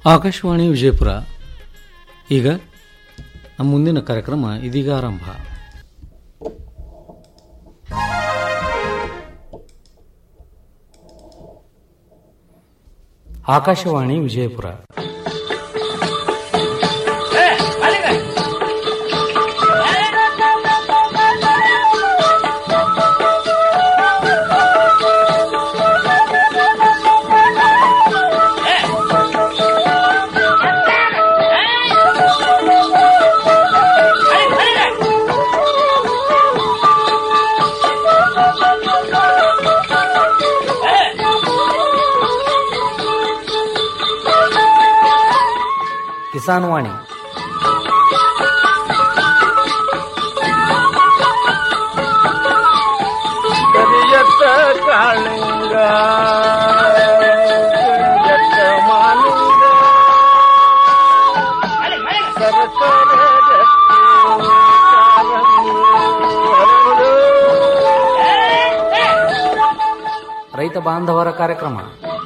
ಆಕಾಶವಾಣಿ ವಿಜಯಪುರ ಈಗ ನಮ್ಮ ಮುಂದಿನ ಕಾರ್ಯಕ್ರಮ ಇದೀಗ ಆರಂಭ ಆಕಾಶವಾಣಿ ವಿಜಯಪುರ ಕಿಸಾನ್ ವಾಣಿ ಕರಿಯತ್ತ ಕಾಳಿಂಗ ಕರಿಯತ್ತ ಮಾಲಿಂಗ ಸರಸರ ರಕ್ತಿ ಕಾರಂಗಿ ಹರಡು. ರೈತ ಬಾಂಧವರ ಕಾರ್ಯಕ್ರಮ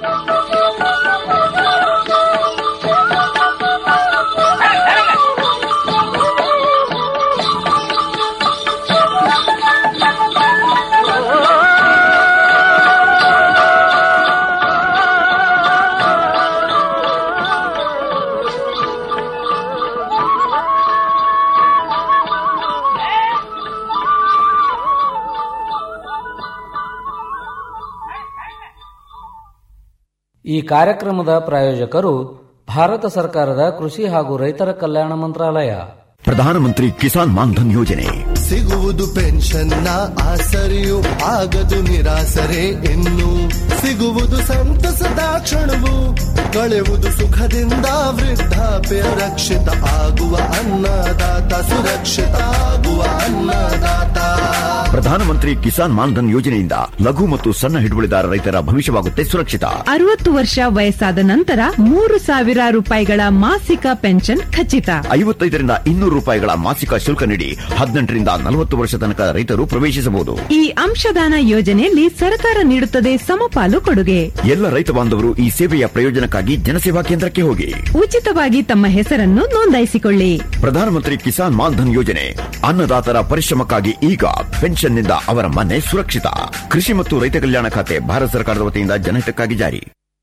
ಈ ಕಾರ್ಯಕ್ರಮದ ಪ್ರಾಯೋಜಕರು ಭಾರತ ಸರ್ಕಾರದ ಕೃಷಿ ಹಾಗೂ ರೈತರ ಕಲ್ಯಾಣ ಮಂತ್ರಾಲಯ ಪ್ರಧಾನಮಂತ್ರಿ ಕಿಸಾನ್ ಮಾನ್ಧನ್ ಯೋಜನೆ ಸಿಗುವುದು ಪೆನ್ಷನ್ನ ಆಸರೆಯು ಆಗದು ನಿರಾಸರೆ ಇನ್ನು ಸಿಗುವುದು ಸಂತಸದ ಕ್ಷಣವು ಕಳೆಯುವುದು ಸುಖದಿಂದ ವೃದ್ಧಾಪ್ಯ ರಕ್ಷಿತ ಆಗುವ ಅನ್ನದಾತ ಸುರಕ್ಷಿತ ಆಗುವ ಅನ್ನದಾತ ಪ್ರಧಾನಮಂತ್ರಿ ಕಿಸಾನ್ ಮಾನ್ಧನ್ ಯೋಜನೆಯಿಂದ ಲಘು ಮತ್ತು ಸಣ್ಣ ಹಿಡುವಳಿದಾರ ರೈತರ ಭವಿಷ್ಯವಾಗುತ್ತೆ ಸುರಕ್ಷಿತ ಅರವತ್ತು ವರ್ಷ ವಯಸ್ಸಾದ ನಂತರ ಮೂರು ಸಾವಿರ ರೂಪಾಯಿಗಳ ಮಾಸಿಕ ಪೆನ್ಷನ್ ಖಚಿತ ಐವತ್ತೈದರಿಂದ ಇನ್ನೂರು ರೂಪಾಯಿಗಳ ಮಾಸಿಕ ಶುಲ್ಕ ನೀಡಿ ಹದಿನೆಂಟರಿಂದ ನಲವತ್ತು ವರ್ಷ ತನಕ ರೈತರು ಪ್ರವೇಶಿಸಬಹುದು ಈ ಅಂಶದಾನ ಯೋಜನೆಯಲ್ಲಿ ಸರ್ಕಾರ ನೀಡುತ್ತದೆ ಸಮಪಾಲು ಕೊಡುಗೆ ಎಲ್ಲ ರೈತ ಬಾಂಧವರು ಈ ಸೇವೆಯ ಪ್ರಯೋಜನಕ್ಕಾಗಿ ಜನಸೇವಾ ಕೇಂದ್ರಕ್ಕೆ ಹೋಗಿ ಉಚಿತವಾಗಿ ತಮ್ಮ ಹೆಸರನ್ನು ನೋಂದಾಯಿಸಿಕೊಳ್ಳಿ ಪ್ರಧಾನಮಂತ್ರಿ ಕಿಸಾನ್ ಮಾನ್ಧನ್ ಯೋಜನೆ ಅನ್ನದಾತರ ಪರಿಶ್ರಮಕ್ಕಾಗಿ ಈಗ ಪೆನ್ಷನ್ನಿಂದ ಅವರ ಮನೆ ಸುರಕ್ಷಿತ ಕೃಷಿ ಮತ್ತು ರೈತ ಕಲ್ಯಾಣ ಖಾತೆ ಭಾರತ ಸರ್ಕಾರದ ವತಿಯಿಂದ ಜನಹಿತಕ್ಕಾಗಿ ಜಾರಿ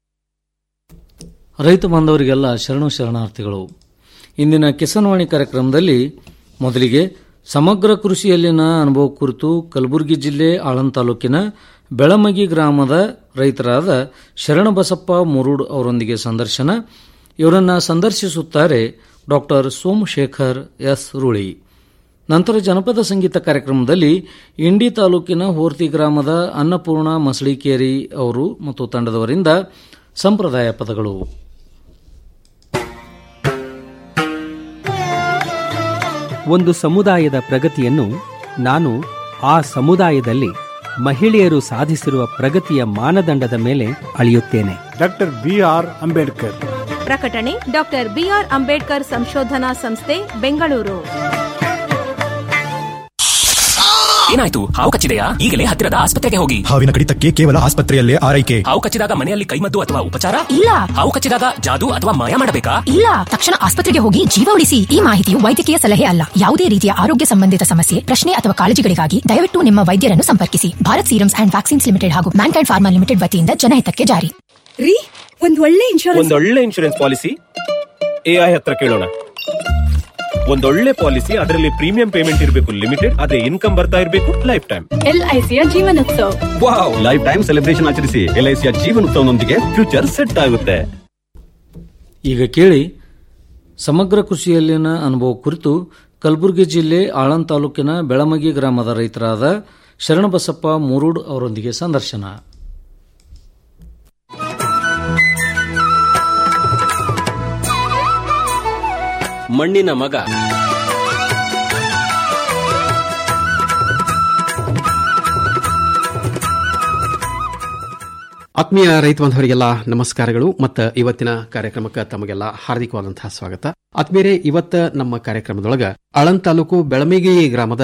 ರೈತ ಬಾಂಧವರಿಗೆಲ್ಲ ಶರಣು ಶರಣಾರ್ಥಿಗಳು ಇಂದಿನ ಕಿಸಾನ್ವಾಣಿ ಕಾರ್ಯಕ್ರಮದಲ್ಲಿ ಮೊದಲಿಗೆ ಸಮಗ್ರ ಕೃಷಿಯಲ್ಲಿನ ಅನುಭವ ಕುರಿತು ಕಲಬುರಗಿ ಜಿಲ್ಲೆ ಆಳಂದ್ ತಾಲೂಕಿನ ಬೆಳಮಗಿ ಗ್ರಾಮದ ರೈತರಾದ ಶರಣಬಸಪ್ಪ ಮುರುಡ್ ಅವರೊಂದಿಗೆ ಸಂದರ್ಶನ ಇವರನ್ನ ಸಂದರ್ಶಿಸುತ್ತಾರೆ ಡಾಕ್ಟರ್ ಸೋಮಶೇಖರ್ ಎಸ್ ರೂಳಿ ನಂತರ ಜನಪದ ಸಂಗೀತ ಕಾರ್ಯಕ್ರಮದಲ್ಲಿ ಇಂಡಿ ತಾಲೂಕಿನ ಹೋರ್ತಿ ಗ್ರಾಮದ ಅನ್ನಪೂರ್ಣ ಮಸಳಿಕೇರಿ ಅವರು ಮತ್ತು ತಂಡದವರಿಂದ ಸಂಪ್ರದಾಯ ಪದಗಳು ಒಂದು ಸಮುದಾಯದ ಪ್ರಗತಿಯನ್ನು ನಾನು ಆ ಸಮುದಾಯದಲ್ಲಿ ಮಹಿಳೆಯರು ಸಾಧಿಸಿರುವ ಪ್ರಗತಿಯ ಮಾನದಂಡದ ಮೇಲೆ ಅಳೆಯುತ್ತೇನೆ ಡಾಕ್ಟರ್ ಬಿ ಆರ್ ಅಂಬೇಡ್ಕರ್ ಪ್ರಕಟಣೆ ಡಾಕ್ಟರ್ ಬಿಆರ್ ಅಂಬೇಡ್ಕರ್ ಸಂಶೋಧನಾ ಸಂಸ್ಥೆ ಬೆಂಗಳೂರು ಏನಾಯ್ತು ಹಾವು ಕಚ್ಚಿದೆಯಾ ಈಗಲೇ ಹತ್ತಿರದ ಆಸ್ಪತ್ರೆಗೆ ಹೋಗಿ ಹಾವಿನ ಕಡಿತಕ್ಕೆ ಕೇವಲ ಆಸ್ಪತ್ರೆಯಲ್ಲೇ ಆರೈಕೆ ಹಾವು ಕಚ್ಚಿದಾಗ ಮನೆಯಲ್ಲಿ ಕೈಮದ್ದು ಅಥವಾ ಉಪಚಾರ ಇಲ್ಲ ಹಾವು ಕಚ್ಚಿದಾಗ ಜಾದು ಅಥವಾ ಮಾಯ ಮಾಡಬೇಕಾ ಇಲ್ಲ ತಕ್ಷಣ ಆಸ್ಪತ್ರೆಗೆ ಹೋಗಿ ಜೀವ ಉಳಿಸಿ ಈ ಮಾಹಿತಿಯು ವೈದ್ಯಕೀಯ ಸಲಹೆ ಅಲ್ಲ ಯಾವುದೇ ರೀತಿಯ ಆರೋಗ್ಯ ಸಂಬಂಧಿತ ಸಮಸ್ಯೆ ಪ್ರಶ್ನೆ ಅಥವಾ ಕಾಳಜಿಗಳಿಗಾಗಿ ದಯವಿಟ್ಟು ನಿಮ್ಮ ವೈದ್ಯರನ್ನು ಸಂಪರ್ಕಿಸಿ Bharat serums and vaccines limited ಹಾಗೂ ಮ್ಯಾನ್ಕೈಂಡ್ ಫಾರ್ಮಾ ಲಿಮಿಟೆಡ್ ವತಿಯಿಂದ ಜನಹಿತಕ್ಕೆ ಜಾರಿ ರೀ ಒಂದ್ ಒಳ್ಳೆ ಇನ್ಶೂರೆನ್ಸ್ ಒಂದೊಳ್ಳೆ ಇನ್ಶೂರೆನ್ಸ್ ಪಾಲಿಸಿ ಎಐ ಹತ್ರ ಕೇಳೋಣ ಒಂದೊಳ್ಳೆ ಪಾಲಿಸಿ ಅದರಲ್ಲಿ ಪ್ರೀಮಿಯಂ ಪೇಮೆಂಟ್ ಇರಬೇಕು ಲಿಮಿಟೆಡ್ ಅದೇ ಇನ್ಕಮ್ ಬರ್ತಾ ಇರಬೇಕು ಲೈಫ್ ಟೈಮ್ ಎಲ್ಐಸಿಯ ಜೀವನೋತ್ಸವ ವಾವ್ ಲೈಫ್ ಟೈಮ್ ಸೆಲೆಬ್ರೇಷನ್ ಆಚರಿಸಿ ಎಲ್ಐಸಿಯ ಜೀವನೋತ್ಸವನೊಂದಿಗೆ ಫ್ಯೂಚರ್ ಸೆಟ್ ಆಗುತ್ತೆ ಈಗ ಕೇಳಿ ಸಮಗ್ರ ಕೃಷಿಯಲ್ಲಿನ ಅನುಭವ ಕುರಿತು ಕಲಬುರಗಿ ಜಿಲ್ಲೆ ಆಳಂದ್ ತಾಲೂಕಿನ ಬೆಳಮಗಿ ಗ್ರಾಮದ ರೈತರಾದ ಶರಣಬಸಪ್ಪ ಮುರುಡ್ ಅವರೊಂದಿಗೆ ಸಂದರ್ಶನ ಮಣ್ಣಿನ ಮಗ ಆತ್ಮೀಯ ರೈತ ಬಾಂಧವರಿಗೆಲ್ಲ ನಮಸ್ಕಾರಗಳು ಮತ್ತು ಇವತ್ತಿನ ಕಾರ್ಯಕ್ರಮಕ್ಕೆ ತಮಗೆಲ್ಲ ಹಾರ್ದಿಕವಾದಂತಹ ಸ್ವಾಗತ ಆತ್ಮೀಯರೇ ಇವತ್ತ ನಮ್ಮ ಕಾರ್ಯಕ್ರಮದೊಳಗ ಆಳಂದ್ ತಾಲೂಕು ಬೆಳಮಿಗಿ ಗ್ರಾಮದ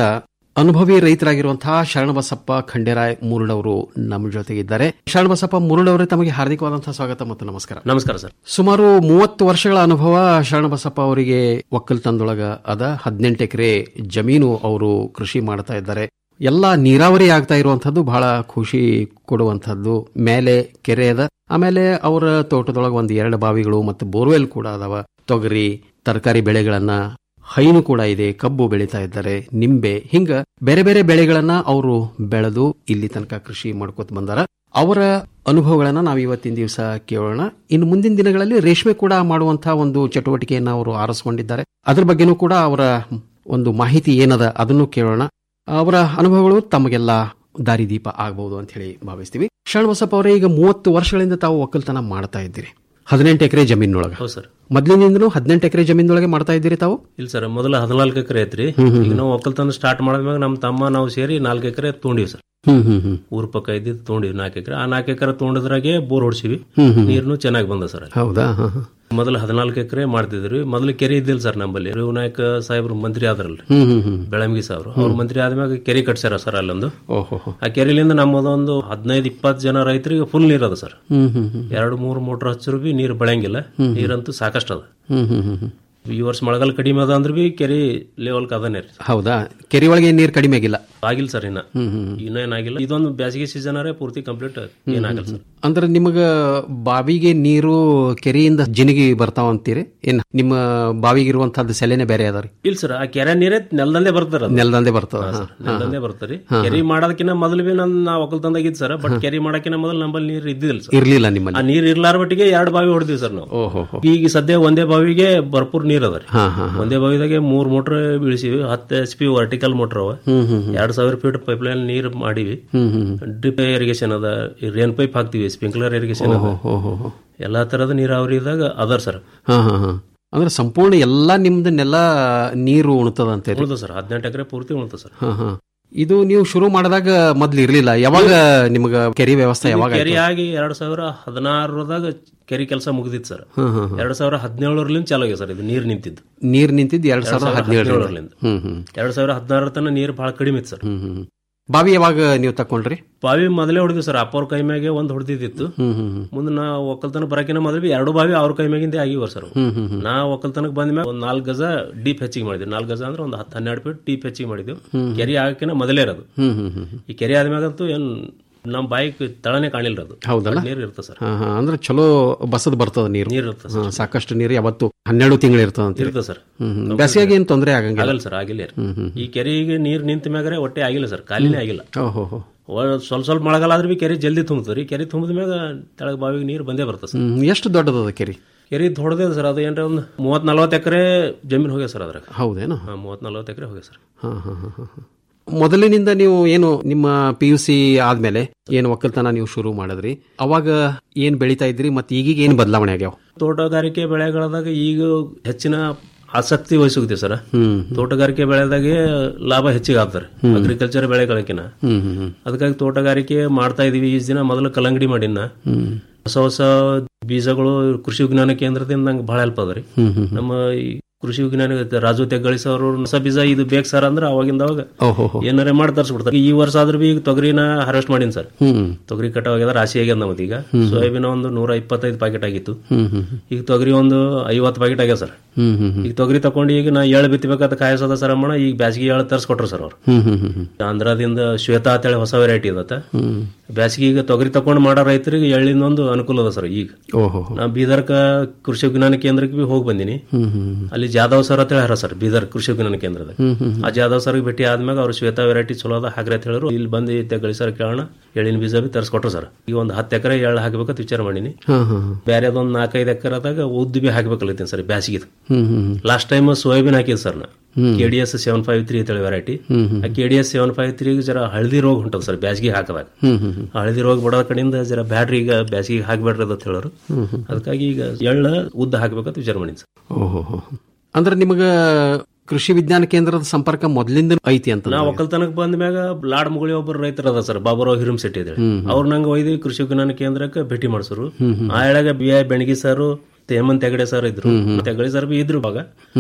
ಅನುಭವಿ ರೈತರಾಗಿರುವಂತಹ ಶರಣಬಸಪ್ಪ ಖಂಡೇರಾಯ್ ಮುರುಳವರು ನಮ್ಮ ಜೊತೆಗಿದ್ದಾರೆ ಶರಣಬಸಪ್ಪ ಮುರುಳವರೇ ತಮಗೆ ಹಾರ್ದಿಕವಾದಂತಹ ಸ್ವಾಗತ ಮತ್ತು ನಮಸ್ಕಾರ ನಮಸ್ಕಾರ ಸರ್ ಸುಮಾರು ಮೂವತ್ತು ವರ್ಷಗಳ ಅನುಭವ ಶರಣಬಸಪ್ಪ ಅವರಿಗೆ ಒಕ್ಕಲ್ತನದೊಳಗ ಅದ ಹದಿನೆಂಟು ಎಕರೆ ಜಮೀನು ಅವರು ಕೃಷಿ ಮಾಡ್ತಾ ಇದ್ದಾರೆ ಎಲ್ಲ ನೀರಾವರಿ ಆಗ್ತಾ ಇರುವಂತದ್ದು ಬಹಳ ಖುಷಿ ಕೊಡುವಂತದ್ದು ಮೇಲೆ ಕೆರೆ ಅದ ಆಮೇಲೆ ಅವರ ತೋಟದೊಳಗೆ ಒಂದು ಎರಡು ಬಾವಿಗಳು ಮತ್ತು ಬೋರ್ವೆಲ್ ಕೂಡ ಅದಾವ ತೊಗರಿ ತರಕಾರಿ ಬೆಳೆಗಳನ್ನ ಹೈನು ಕೂಡ ಇದೆ ಕಬ್ಬು ಬೆಳೀತಾ ಇದ್ದಾರೆ ನಿಂಬೆ ಹಿಂಗ ಬೇರೆ ಬೇರೆ ಬೆಳೆಗಳನ್ನ ಅವರು ಬೆಳೆದು ಇಲ್ಲಿ ತನಕ ಕೃಷಿ ಮಾಡ್ಕೋತ ಬಂದಾರ ಅವರ ಅನುಭವಗಳನ್ನ ನಾವು ಇವತ್ತಿನ ದಿವಸ ಕೇಳೋಣ ಇನ್ನು ಮುಂದಿನ ದಿನಗಳಲ್ಲಿ ರೇಷ್ಮೆ ಕೂಡ ಮಾಡುವಂತಹ ಒಂದು ಚಟುವಟಿಕೆಯನ್ನ ಅವರು ಆರಿಸಿಕೊಂಡಿದ್ದಾರೆ ಅದ್ರ ಬಗ್ಗೆನೂ ಕೂಡ ಅವರ ಒಂದು ಮಾಹಿತಿ ಏನದ ಅದನ್ನು ಕೇಳೋಣ ಅವರ ಅನುಭವಗಳು ತಮಗೆಲ್ಲ ದಾರಿದೀಪ ಆಗಬಹುದು ಅಂತ ಹೇಳಿ ಭಾವಿಸ್ತೀವಿ ಶರಣಬಸಪ್ಪ ಅವರೇ ಈಗ ಮೂವತ್ತು ವರ್ಷಗಳಿಂದ ತಾವು ಒಕ್ಕಲ್ತನ ಮಾಡ್ತಾ ಇದ್ದೀರಿ ಹದಿನೆಂಟು ಎಕರೆ ಜಮೀನೊಳಗೆ ಹೌದು ಸರ್ ಮೊದಲಿನಿಂದನೂ ಹದಿನೆಂಟು ಎಕರೆ ಜಮೀನೊಳಗೆ ಮಾಡ್ತಾ ಇದ್ದೀರಿ ತಾವು ಇಲ್ಲ ಸರ್ ಮೊದಲ ಹದಿನಾಲ್ಕು ಎಕರೆ ಐತ್ರಿ ಹ್ಮ್, ಹ್ಮ್, ಈಗ ನಾವು ಒಕ್ಕಲ್ತನ ಸ್ಟಾರ್ಟ್ ಮಾಡಿದ್ಮ್ಯಾಗ ನಮ್ಮ ತಮ್ಮ ನಾವು ಸೇರಿ ನಾಲ್ಕು ಎಕರೆ ತೊಗೊಂಡಿವಿ ಸರ್ ಹ್ಮ್ ಹ್ಮ್ ಹ್ಮ್ ಊರ್ ಪಕ್ಕ ಇದ್ದಿದ್ದು ತೊಗೊಂಡಿವಿ ನಾಲ್ಕು ಎಕರೆ ಆ ನಾಲ್ಕು ಎಕರೆ ತೊಗೊಂಡಿದ್ರಾಗೆ ಬೋರ್ ಹೊಡ್ಸಿವಿ ಹ್ಮ್, ಹ್ಮ್. ನೀರ್ನು ಚೆನ್ನಾಗಿ ಬಂದ ಸರ್ ಅಲ್ಲಿ. ಹೌದಾ ಹಾ, ಹಾ. ಮೊದಲು ಹದಿನಾಲ್ಕು ಎಕರೆ ಮಾಡ್ತಿದ್ರಿ ಮೊದಲು ಕೆರೆ ಇದ್ದಿಲ್ಲ ಸರ್ ನಮ್ಮಲ್ಲಿ ವಿನಾಯಕ ಸಾಹೇಬ್ರು ಮಂತ್ರಿ ಆದ್ರಲ್ರಿ ಹ್ಮ್ ಹ್ಮ್ ಹ್ಮ್ ಬೆಳಂಗಿ ಸಾಹೇಬ್ರು ಅವ್ರ ಮಂತ್ರಿ ಆದ್ಮ್ಯಾಗ ಕೆರೆ ಕಟ್ಸ್ಯಾರ ಸರ್ ಅಲ್ಲೊಂದು ಓಹೋ ಹೋ. ಆ ಕೆರೆಲಿಂದ ನಮ್ಮದೊಂದು ಹದಿನೈದು ಇಪ್ಪತ್ತು ಜನ ರೈತರಿಗೆ ಫುಲ್ ನೀರ್ ಅದ ಸರ್ ಹ್ಮ್ ಹ್ಮ್ ಹ್ಮ್ ಎರಡು ಮೂರು ಮೋಟರ್ ಹಚ್ಚರು ಬಿ ನೀರು ಬೆಳಂಗಿಲ್ಲ ನೀರಂತೂ ಸಾಕಷ್ಟು ಅದ ಹ್ಮ್ ಹ್ಮ್ ಹ್ಮ್ ಹ್ಮ್ ಈ ವರ್ಷ ಮಳೆಗಾಲ ಕಡಿಮೆ ಅದ ಅಂದ್ರೆ ಬಿ ಕೆರೆ ಲೆವೆಲ್ ಅದನೇ ರೀ ಹೌದಾ ಕೆರೆ ಒಳಗೆ ನೀರು ಕಡಿಮೆ ಆಗಿಲ್ಲ ಆಗಿಲ್ಲ ಸರ್ ಇನ್ನ ಹ್ಮ್ ಹ್ಮ್ ಇನ್ನ ಏನಾಗಿಲ್ಲ ಇದೊಂದು ಬೇಸಿಗೆ ಸೀಸನ್ ಅರೇ ಪೂರ್ತಿ ಕಂಪ್ಲೀಟ್ ಏನಾಗಲ್ಲ ಸರ್ ಅಂದ್ರೆ ನಿಮಗ ಬಾವಿಗೆ ನೀರು ಕೆರೆಯಿಂದ ಜಿನಿಗಿ ಬರ್ತಾವ ಅಂತೀರಿ ಏನ್ ನಿಮ್ಮ ಬಾವಿಗೆ ಇರುವಂತಹದ್ದು ಸೆಲೆನೆ ಬೇರೆ ಅದ ರೀ ಇಲ್ಲ ಸರ್ ಆ ಕೆರೆ ನೀರೇ ನೆಲದಂದೇ ಬರ್ತದ ನೆಲದಂದೇ ಬರ್ತದ ಹಾ, ಸರ್. ನೆಲದಂದೇ ಬರ್ತರಿ ಕೆರೆ ಮಾಡೋದಕ್ಕಿಂತ ಮೊದಲು ಬಿ ನನ್ನ ನಾ ಒಕ್ಕಲ್ತಂದಾಗಿದ್ದು ಸರ್ ಬಟ್ ಕೆರೆ ಮಾಡಕ್ಕಿಂತ ಮೊದಲು ನಮ್ಮಲ್ಲಿ ನೀರು ಇದ್ದಿಲ್ಲ ಸರ್ ಇರ್ಲಿಲ್ಲ ಆ ನಿಮ್ಮಲ್ಲಿ ನೀರ್ ಇರ್ಲಾರ ಬಟ್ಟಿಗೆ ಎರಡು ಬಾವಿ ಹೊಡೆದಿವಿ ಸರ್ ನಾವು ಓಹೋ ಹೋ. ಈಗ ಸದ್ಯ ಒಂದೇ ಬಾವಿಗೆ ಭರ್ಪೂರ್ ನೀರ್ ಅದ ರೀ ಹಾ ಹಾ ಒಂದೇ ಬಾವಿದಾಗೆ ಮೂರ್ ಮೋಟರ್ ಬೀಳಿಸಿವಿ ಹತ್ತು ಎಚ್ ಪಿ ವರ್ಟಿಕಲ್ ಮೋಟರ್ ಅವ ಹ್ಮ್ ಹ್ಮ್ ಹ್ಮ್. ಎರಡ್ ಸಾವಿರ ಫೀಟ್ ಪೈಪ್ ಲೈನ್ ನೀರ್ ಮಾಡಿವಿ ಹ್ಮ್ ಹ್ಮ್ ಡ್ರಿಪ್ ಇರಿಗೇಷನ್ ಅದ ರೇನ್ ಪೈಪ್ ಹಾಕ್ತಿವಿ ಸ್ಪ್ರಿಂಕ್ಲರ್ ಇರಿಗೇಷನ್ ಅದ ಓಹೋ ಹೋ ಹೋ. ಎಲ್ಲಾ ತರದ ನೀರಾವರಿದಾಗ ಅದರ್ ಸರ್ ಹಾ ಹಾ ಹಾ ಅಂದ್ರೆ ಸಂಪೂರ್ಣ ಎಲ್ಲಾ ನಿಮ್ದನ್ನೆಲ್ಲ ನೀರು ಉಣ್ತದ ಅಂತೀರಿ ಉಳ್ದ ಸರ್ ಹದಿನೆಂಟು ಎಕರೆ ಪೂರ್ತಿ ಉಳ್ತ ಸರ್ ಹಾ ಹಾ ಇದು ನೀವು ಶುರು ಮಾಡಿದಾಗ ಮೊದ್ಲು ಇರ್ಲಿಲ್ಲ ಯಾವಾಗ ನಿಮಗ ಕೆರೆ ವ್ಯವಸ್ಥೆ ಯಾವಾಗ ಕೆರೆ ಆಯ್ತು? ಆಗಿ ಎರಡ್ ಸಾವಿರ ಹದಿನಾರದಾಗ ಕೆರೆ ಕೆಲಸ ಮುಗಿದಿತ್ತು ಸರ್ ಹಾ ಹಾ ಹಾ. ಎರಡ್ ಸಾವಿರ ಹದಿನೇಳರಲಿಂದ ಚಾಲು ಆಗಿದೆ ಸರ್ ಇದು ನೀರ್ ನಿಂತಿದ್ದು ನೀರ್ ನಿಂತಿದ್ದು ಎರಡ್ ಸಾವಿರದ ಹದಿನೇಳರಿಂದ ಹದಿನೇಳರಿಂದ ಹ್ಮ್ ಹ್ಮ್ ಎರಡ್ ಸಾವಿರ ಹದಿನಾರರ ತನಕ ನೀರು ಬಹಳ ಕಡಿಮೆ ಇತ್ತು ಸರ್ ಹ್ಮ್ ಹ್ಮ್ ಬಾವಿ ಯಾವಾಗ ನೀವು ತಕೊಂಡ್ರಿ ಬಾವಿ ಮೊದಲೇ ಹೊಡೆದ್ವಿ ಸರ್ ಅಪ್ಪವ್ರ ಕೈ ಮ್ಯಾಗೆ ಒಂದು ಹೊಡೆದಿತ್ತು ಹ್ಮ್ ಹ್ಮ್ ಹ್ಮ್ ಮುಂದೆ ನಾ ಒಕ್ಕಲ್ತನ ಬರಕಿನ ಮೊದಲು ಬಿ ಎರಡು ಬಾವಿ ಅವ್ರ ಕೈ ಮ್ಯಾಗಿಂದ ಆಗಿವ ಸರ್ ಅವು. ಹ್ಮ್ ಹ್ಮ್ ಹ್ಮ್ ನಾ ಒಕ್ಕಲ್ತನಕ್ಕೆ ಬಂದ ಮ್ಯಾಗ ಒಂದು ನಾಲ್ಕು ಗಜ ಡೀಪ್ ಹೆಚ್ಚಿಗೆ ಮಾಡಿದ್ವಿ ನಾಲ್ಕು ಗಜ ಅಂದ್ರೆ ಒಂದು ಹತ್ತು ಹನ್ನೆರಡು ಫೀಟ್ ಡೀಪ್ ಹೆಚ್ಚಿಗೆ ಮಾಡಿದ್ವಿ ಹ್ಮ್. ಕೆರೆ ಆಗಕಿನ ಮೊದಲೇ ಇರೋದು ಹ್ಮ್ ಹ್ಮ್ ಹ್ಮ್ ಹ್ಮ್. ಈ ಕೆರೆ ಆದ್ಮ್ಯಾಗಂತೂ ಏನ್ ನಮ್ಮ ಬಾಯಿಗೆ ತಳನೇ ಕಾಣಿಲ್ಲ ಅದು ಹೌದಲ್ಲ ನೀರು ಇರ್ತದೆ ಸರ್ ಹಾ ಹಾ ಅಂದ್ರೆ ಚಲೋ ಬಸದ್ ಬರ್ತದ ನೀರು ನೀರು ಇರ್ತದೆ ಹಾ, ಸಾಕಷ್ಟು ನೀರು ಯಾವತ್ತು ಹನ್ನೆರಡು ತಿಂಗಳು ಇರ್ತದ ಅಂತ ಇರ್ತದೆ ಸರ್ ಹ್ಮ್ ಹ್ಮ್ ಬೇಸಿಗೆ ಏನು ತೊಂದರೆ ಆಗಂಗಿಲ್ಲ ಆಗಲ್ಲ ಸರ್ ಆಗಿಲ್ಲ ರೀ. ಹ್ಮ್ ಹ್ಮ್ ಈ ಕೆರೆಗೆ ನೀರು ನಿಂತ ಮ್ಯಾಗರೆ ಹೊಟ್ಟೆ ಆಗಿಲ್ಲ ಸರ್ ಖಾಲಿನೇ ಆಗಿಲ್ಲ ಓಹೋ ಹೋ ಒಳ್- ಸ್ವಲ್ಪ ಸ್ವಲ್ಪ ಮಳೆಗಾಲ ಆದ್ರೆ ಬಿ ಕೆರೆ ಜಲ್ದಿ ತುಂಬುತ್ತೆ ರೀ ಕೆರೆ ತುಂಬಿದ ಮ್ಯಾಗ ತೆಳಗ್ ಬಾವಿಗೆ ನೀರು ಬಂದೇ ಬರ್ತದೆ ಸರ್ ಹ್ಮ್ ಎಷ್ಟು ದೊಡ್ಡದದ ಕೆರೆ ಕೆರೆ ದೊಡ್ಡದೇ ಸರ್ ಅದು ಏನ್ರ ಒಂದು ಮೂವತ್ ನಲ್ವತ್ತು ಎಕರೆ ಜಮೀನು ಹೋಗ್ಯ ಸರ್ ಅದ್ರಾಗ ಹೌದೇನು ಹಾ ಮೂವತ್ ನಲ್ವತ್ತು ಎಕರೆ ಹೋಗ್ಯ ಸರ್ ಹಾ ಹಾ ಹಾ ಹಾ ಹಾ. ಮೊದಲಿನಿಂದ ನೀವು ಏನು ನಿಮ್ಮ ಪಿ ಯು ಸಿ ಆದ್ಮೇಲೆ ಏನು ಒಕ್ಕಲ್ತನ ನೀವು ಶುರು ಮಾಡಿದ್ರಿ ಅವಾಗ ಏನ್ ಬೆಳಿತಾ ಇದ್ರಿ ಮತ್ತೆ ಈಗೀಗ ಏನ್ ಬದಲಾವಣೆ ಆಗ್ಯಾವ ತೋಟಗಾರಿಕೆ ಬೆಳೆಗಳದಾಗ ಈಗ ಹೆಚ್ಚಿನ ಆಸಕ್ತಿ ವಹಿಸುತ್ತೆ ಸರ್ ಹ್ಮ್ ತೋಟಗಾರಿಕೆ ಬೆಳೆದಾಗೆ ಲಾಭ ಹೆಚ್ಚಿಗೆ ಆಗ್ತಾರೆ ಅಗ್ರಿಕಲ್ಚರ್ ಬೆಳೆಗಳಕಿನ ಹ್ಮ್ ಹ್ಮ್ ಹ್ಮ್ ಅದಕ್ಕಾಗಿ ತೋಟಗಾರಿಕೆ ಮಾಡ್ತಾ ಇದೀವಿ ಈ ದಿನ ಮೊದಲು ಕಲ್ಲಂಗಡಿ ಮಾಡಿನ ಹ್ಮ್ ಹೊಸ ಹೊಸ ಬೀಜಗಳು ಕೃಷಿ ವಿಜ್ಞಾನ ಕೇಂದ್ರದಿಂದ ನಂಗೆ ಬಹಳ ಹೆಲ್ಪ್ ಅದ ರೀ ಹ್ಮ್ ಹ್ಮ್ ನಮ್ಮ ಈ ಕೃಷಿ ವಿಜ್ಞಾನ ರಾಜು ತೆಗ್ಗಳಿಸ ಅವರು ಹೊಸ ಬೀಜ ಇದು ಬೇಕು ಸರ್ ಅಂದ್ರೆ ಅವಾಗಿಂದ ಅವಾಗ ಓಹೋ ಹೋ. ಏನಾರೇ ಮಾಡಿ ತರಿಸ್ಬಿಡ್ತಾರೆ ಈ ವರ್ಷ ಆದ್ರೂ ಬಿ ಈಗ ತೊಗರಿನ ಹಾರ್ವೆಸ್ಟ್ ಮಾಡೀನಿ ಸರ್ ಹ್ಮ್ ತೊಗರಿ ಕಟಾವ್ ಆಗ್ಯದ ರಾಶಿ ಆಗ್ಯದ ನಮ್ಮದು ಈಗ ಸೋಯಾಬೀನ್ ಒಂದು ನೂರ ಇಪ್ಪತ್ತೈದು ಪ್ಯಾಕೆಟ್ ಆಗಿತ್ತು ಹ್ಮ್ ಹ್ಮ್ ಹ್ಮ್. ಈಗ ತೊಗರಿ ಒಂದು ಐವತ್ತು ಪ್ಯಾಕೆಟ್ ಆಗ್ಯದ ಸರ್ ಹ್ಮ್ ಹ್ಮ್ ಹ್ಮ್ ಈಗ ತೊಗರಿ ತಗೊಂಡು ಈಗ ನಾ ಎಳ್ ಬಿತ್ತಬೇಕಾದ ಕಾಯಸದ ಸರ್ ಅಮ್ಮಣ ಈಗ ಬ್ಯಾಸಿಗೆ ಎಳ್ ತರಿಸ್ಕೊಟ್ರು ಸರ್ ಅವ್ರು ಹ್ಮ್ ಹ್ಮ್ ಹ್ಮ್ ಹ್ಮ್ ಆಂಧ್ರದಿಂದ ಶ್ವೇತಾ ಅಂತೇಳಿ ಹೊಸ ವೆರೈಟಿ ಅದತ್ತ ಹ್ಮ್ ಬ್ಯಾಸಿಗೆ ಈಗ ತೊಗರಿ ತಗೊಂಡು ಮಾಡೋ ರೈತರಿಗೆ ಎಳ್ಳಿಂದ ಒಂದು ಅನುಕೂಲ ಅದ ಸರ್ ಈಗ ಓಹೋ ಹೋ. ನಾ ಬೀದರ್ಕ ಕೃಷಿ ವಿಜ್ಞಾನ ಕೇಂದ್ರಕ್ಕೆ ಬಿ ಹೋಗಿ ಬಂದಿನಿ ಹ್ಮ್ ಹ್ಮ್ ಹ್ಮ್. ಅಲ್ಲಿ ಜಾಧವ್ ಸರ್ ಅಂತ ಹೇಳ್ಯಾರ ಸರ್ ಬೀದರ್ ಕೃಷಿ ವಿಜ್ಞಾನ ಕೇಂದ್ರದ ಹ್ಮ್ ಹ್ಮ್ ಆ ಜಾಧವ್ ಸರ್ಗೆ ಭೇಟಿ ಆದ್ಮ್ಯಾಗ ಅವ್ರು ಶ್ವೇತಾ ವೆರೈಟಿ ಚಲೋ ಅದ ಹಾಕ್ರಿ ಅಂತ ಹೇಳಿದ್ರು ಇಲ್ಲಿ ಬಂದು ತೆಗಳಿ ಸರ್ ಕೇಳೋಣ ಎಳ್ಳಿನ ಬೀಜ ಬಿ ತರಿಸ್ಕೊಟ್ರು ಸರ್ ಈಗ ಒಂದು ಹತ್ತು ಎಕರೆ ಎಳ್ಳು ಹಾಕ್ಬೇಕಂತ ವಿಚಾರ ಮಾಡೀನಿ ಹಾ ಹಾ ಹಾ. ಬೇರೆ ಅದೊಂದು ನಾಲ್ಕೈದು ಎಕರೆದಾಗ ಉದ್ದು ಬಿ ಹಾಕ್ಬೇಕಲ್ಲತ್ತೀನಿ ಸರ್ ಬ್ಯಾಸಿಗೆ ಹ್ಮ್ ಹ್ಮ್ ಹ್ಮ್. ಲಾಸ್ಟ್ ಟೈಮ್ ಸೋಯಾಬೀನ್ ಹಾಕಿದ್ ಸರ್ ನಾ ಹ್ಮ್. K D S seven five three ಅಂತೇಳಿ ವೆರೈಟಿ ಹ್ಮ್ ಹ್ಮ್. ಆ K D S seven five ತ್ರೀಗೆ ಜರ ಹಳದಿ ರೋಗ ಹೊಂಟದ ಸರ್ ಬ್ಯಾಸಿಗೆ ಹಾಕದಾಗ ಹ್ಮ್ ಹ್ಮ್ ಹ್ಮ್. ಆ ಹಳದಿ ರೋಗ ಬಡೋ ಕಡೆಯಿಂದ ಜರ ಬ್ಯಾಟ್ರಿ ಈಗ ಬ್ಯಾಸಿಗೆ ಹಾಕ್ಬೇಡ್ರಿ ಅಂತ ಹೇಳೋರು ಹ್ಮ್ ಹ್ಮ್. ಅದಕ್ಕಾಗಿ ಈಗ ಎಳ್ಳ ಉದ್ದ ಹಾಕ್ಬೇಕಂತ ವಿಚಾರ ಮಾಡೀನಿ ಸರ್ ಓಹೋ ಹೋ. ಅಂದ್ರೆ ನಿಮಗ ಕೃಷಿ ವಿಜ್ಞಾನ ಕೇಂದ್ರದ ಸಂಪರ್ಕ ಮೊದಲಿಂದ ಐತಿ ಅಂತ ನಾ ಒಕ್ಕಲ್ತನಕ್ ಬಂದ ಮ್ಯಾಗ ಲಾಡ್ ಮುಗುಳಿ ಒಬ್ಬರು ರೈತರ ಅದ ಸರ್ ಬಾಬುರಾವ್ ಹಿರಮ್ ಶೆಟ್ಟಿ ಇದ್ದಾರೆ ಅವ್ರು ನಂಗೆ ಒಯ್ದು ಕೃಷಿ ವಿಜ್ಞಾನ ಕೇಂದ್ರಕ್ಕೆ ಭೇಟಿ ಮಾಡ್ಸರು ಆ ಎಳಗ ಬಿ ಐ ಬೆಣಗಿ ಸರ್ ಹೇಮಂತ್ ಹೆಗಡೆ ಸರ್ ಇದ್ರು ಮತ್ತೆ ಹೆಗಡೆ ಸರ್ ಬಿ ಇದ್ರು ಬಾಗ ಹ್ಮ್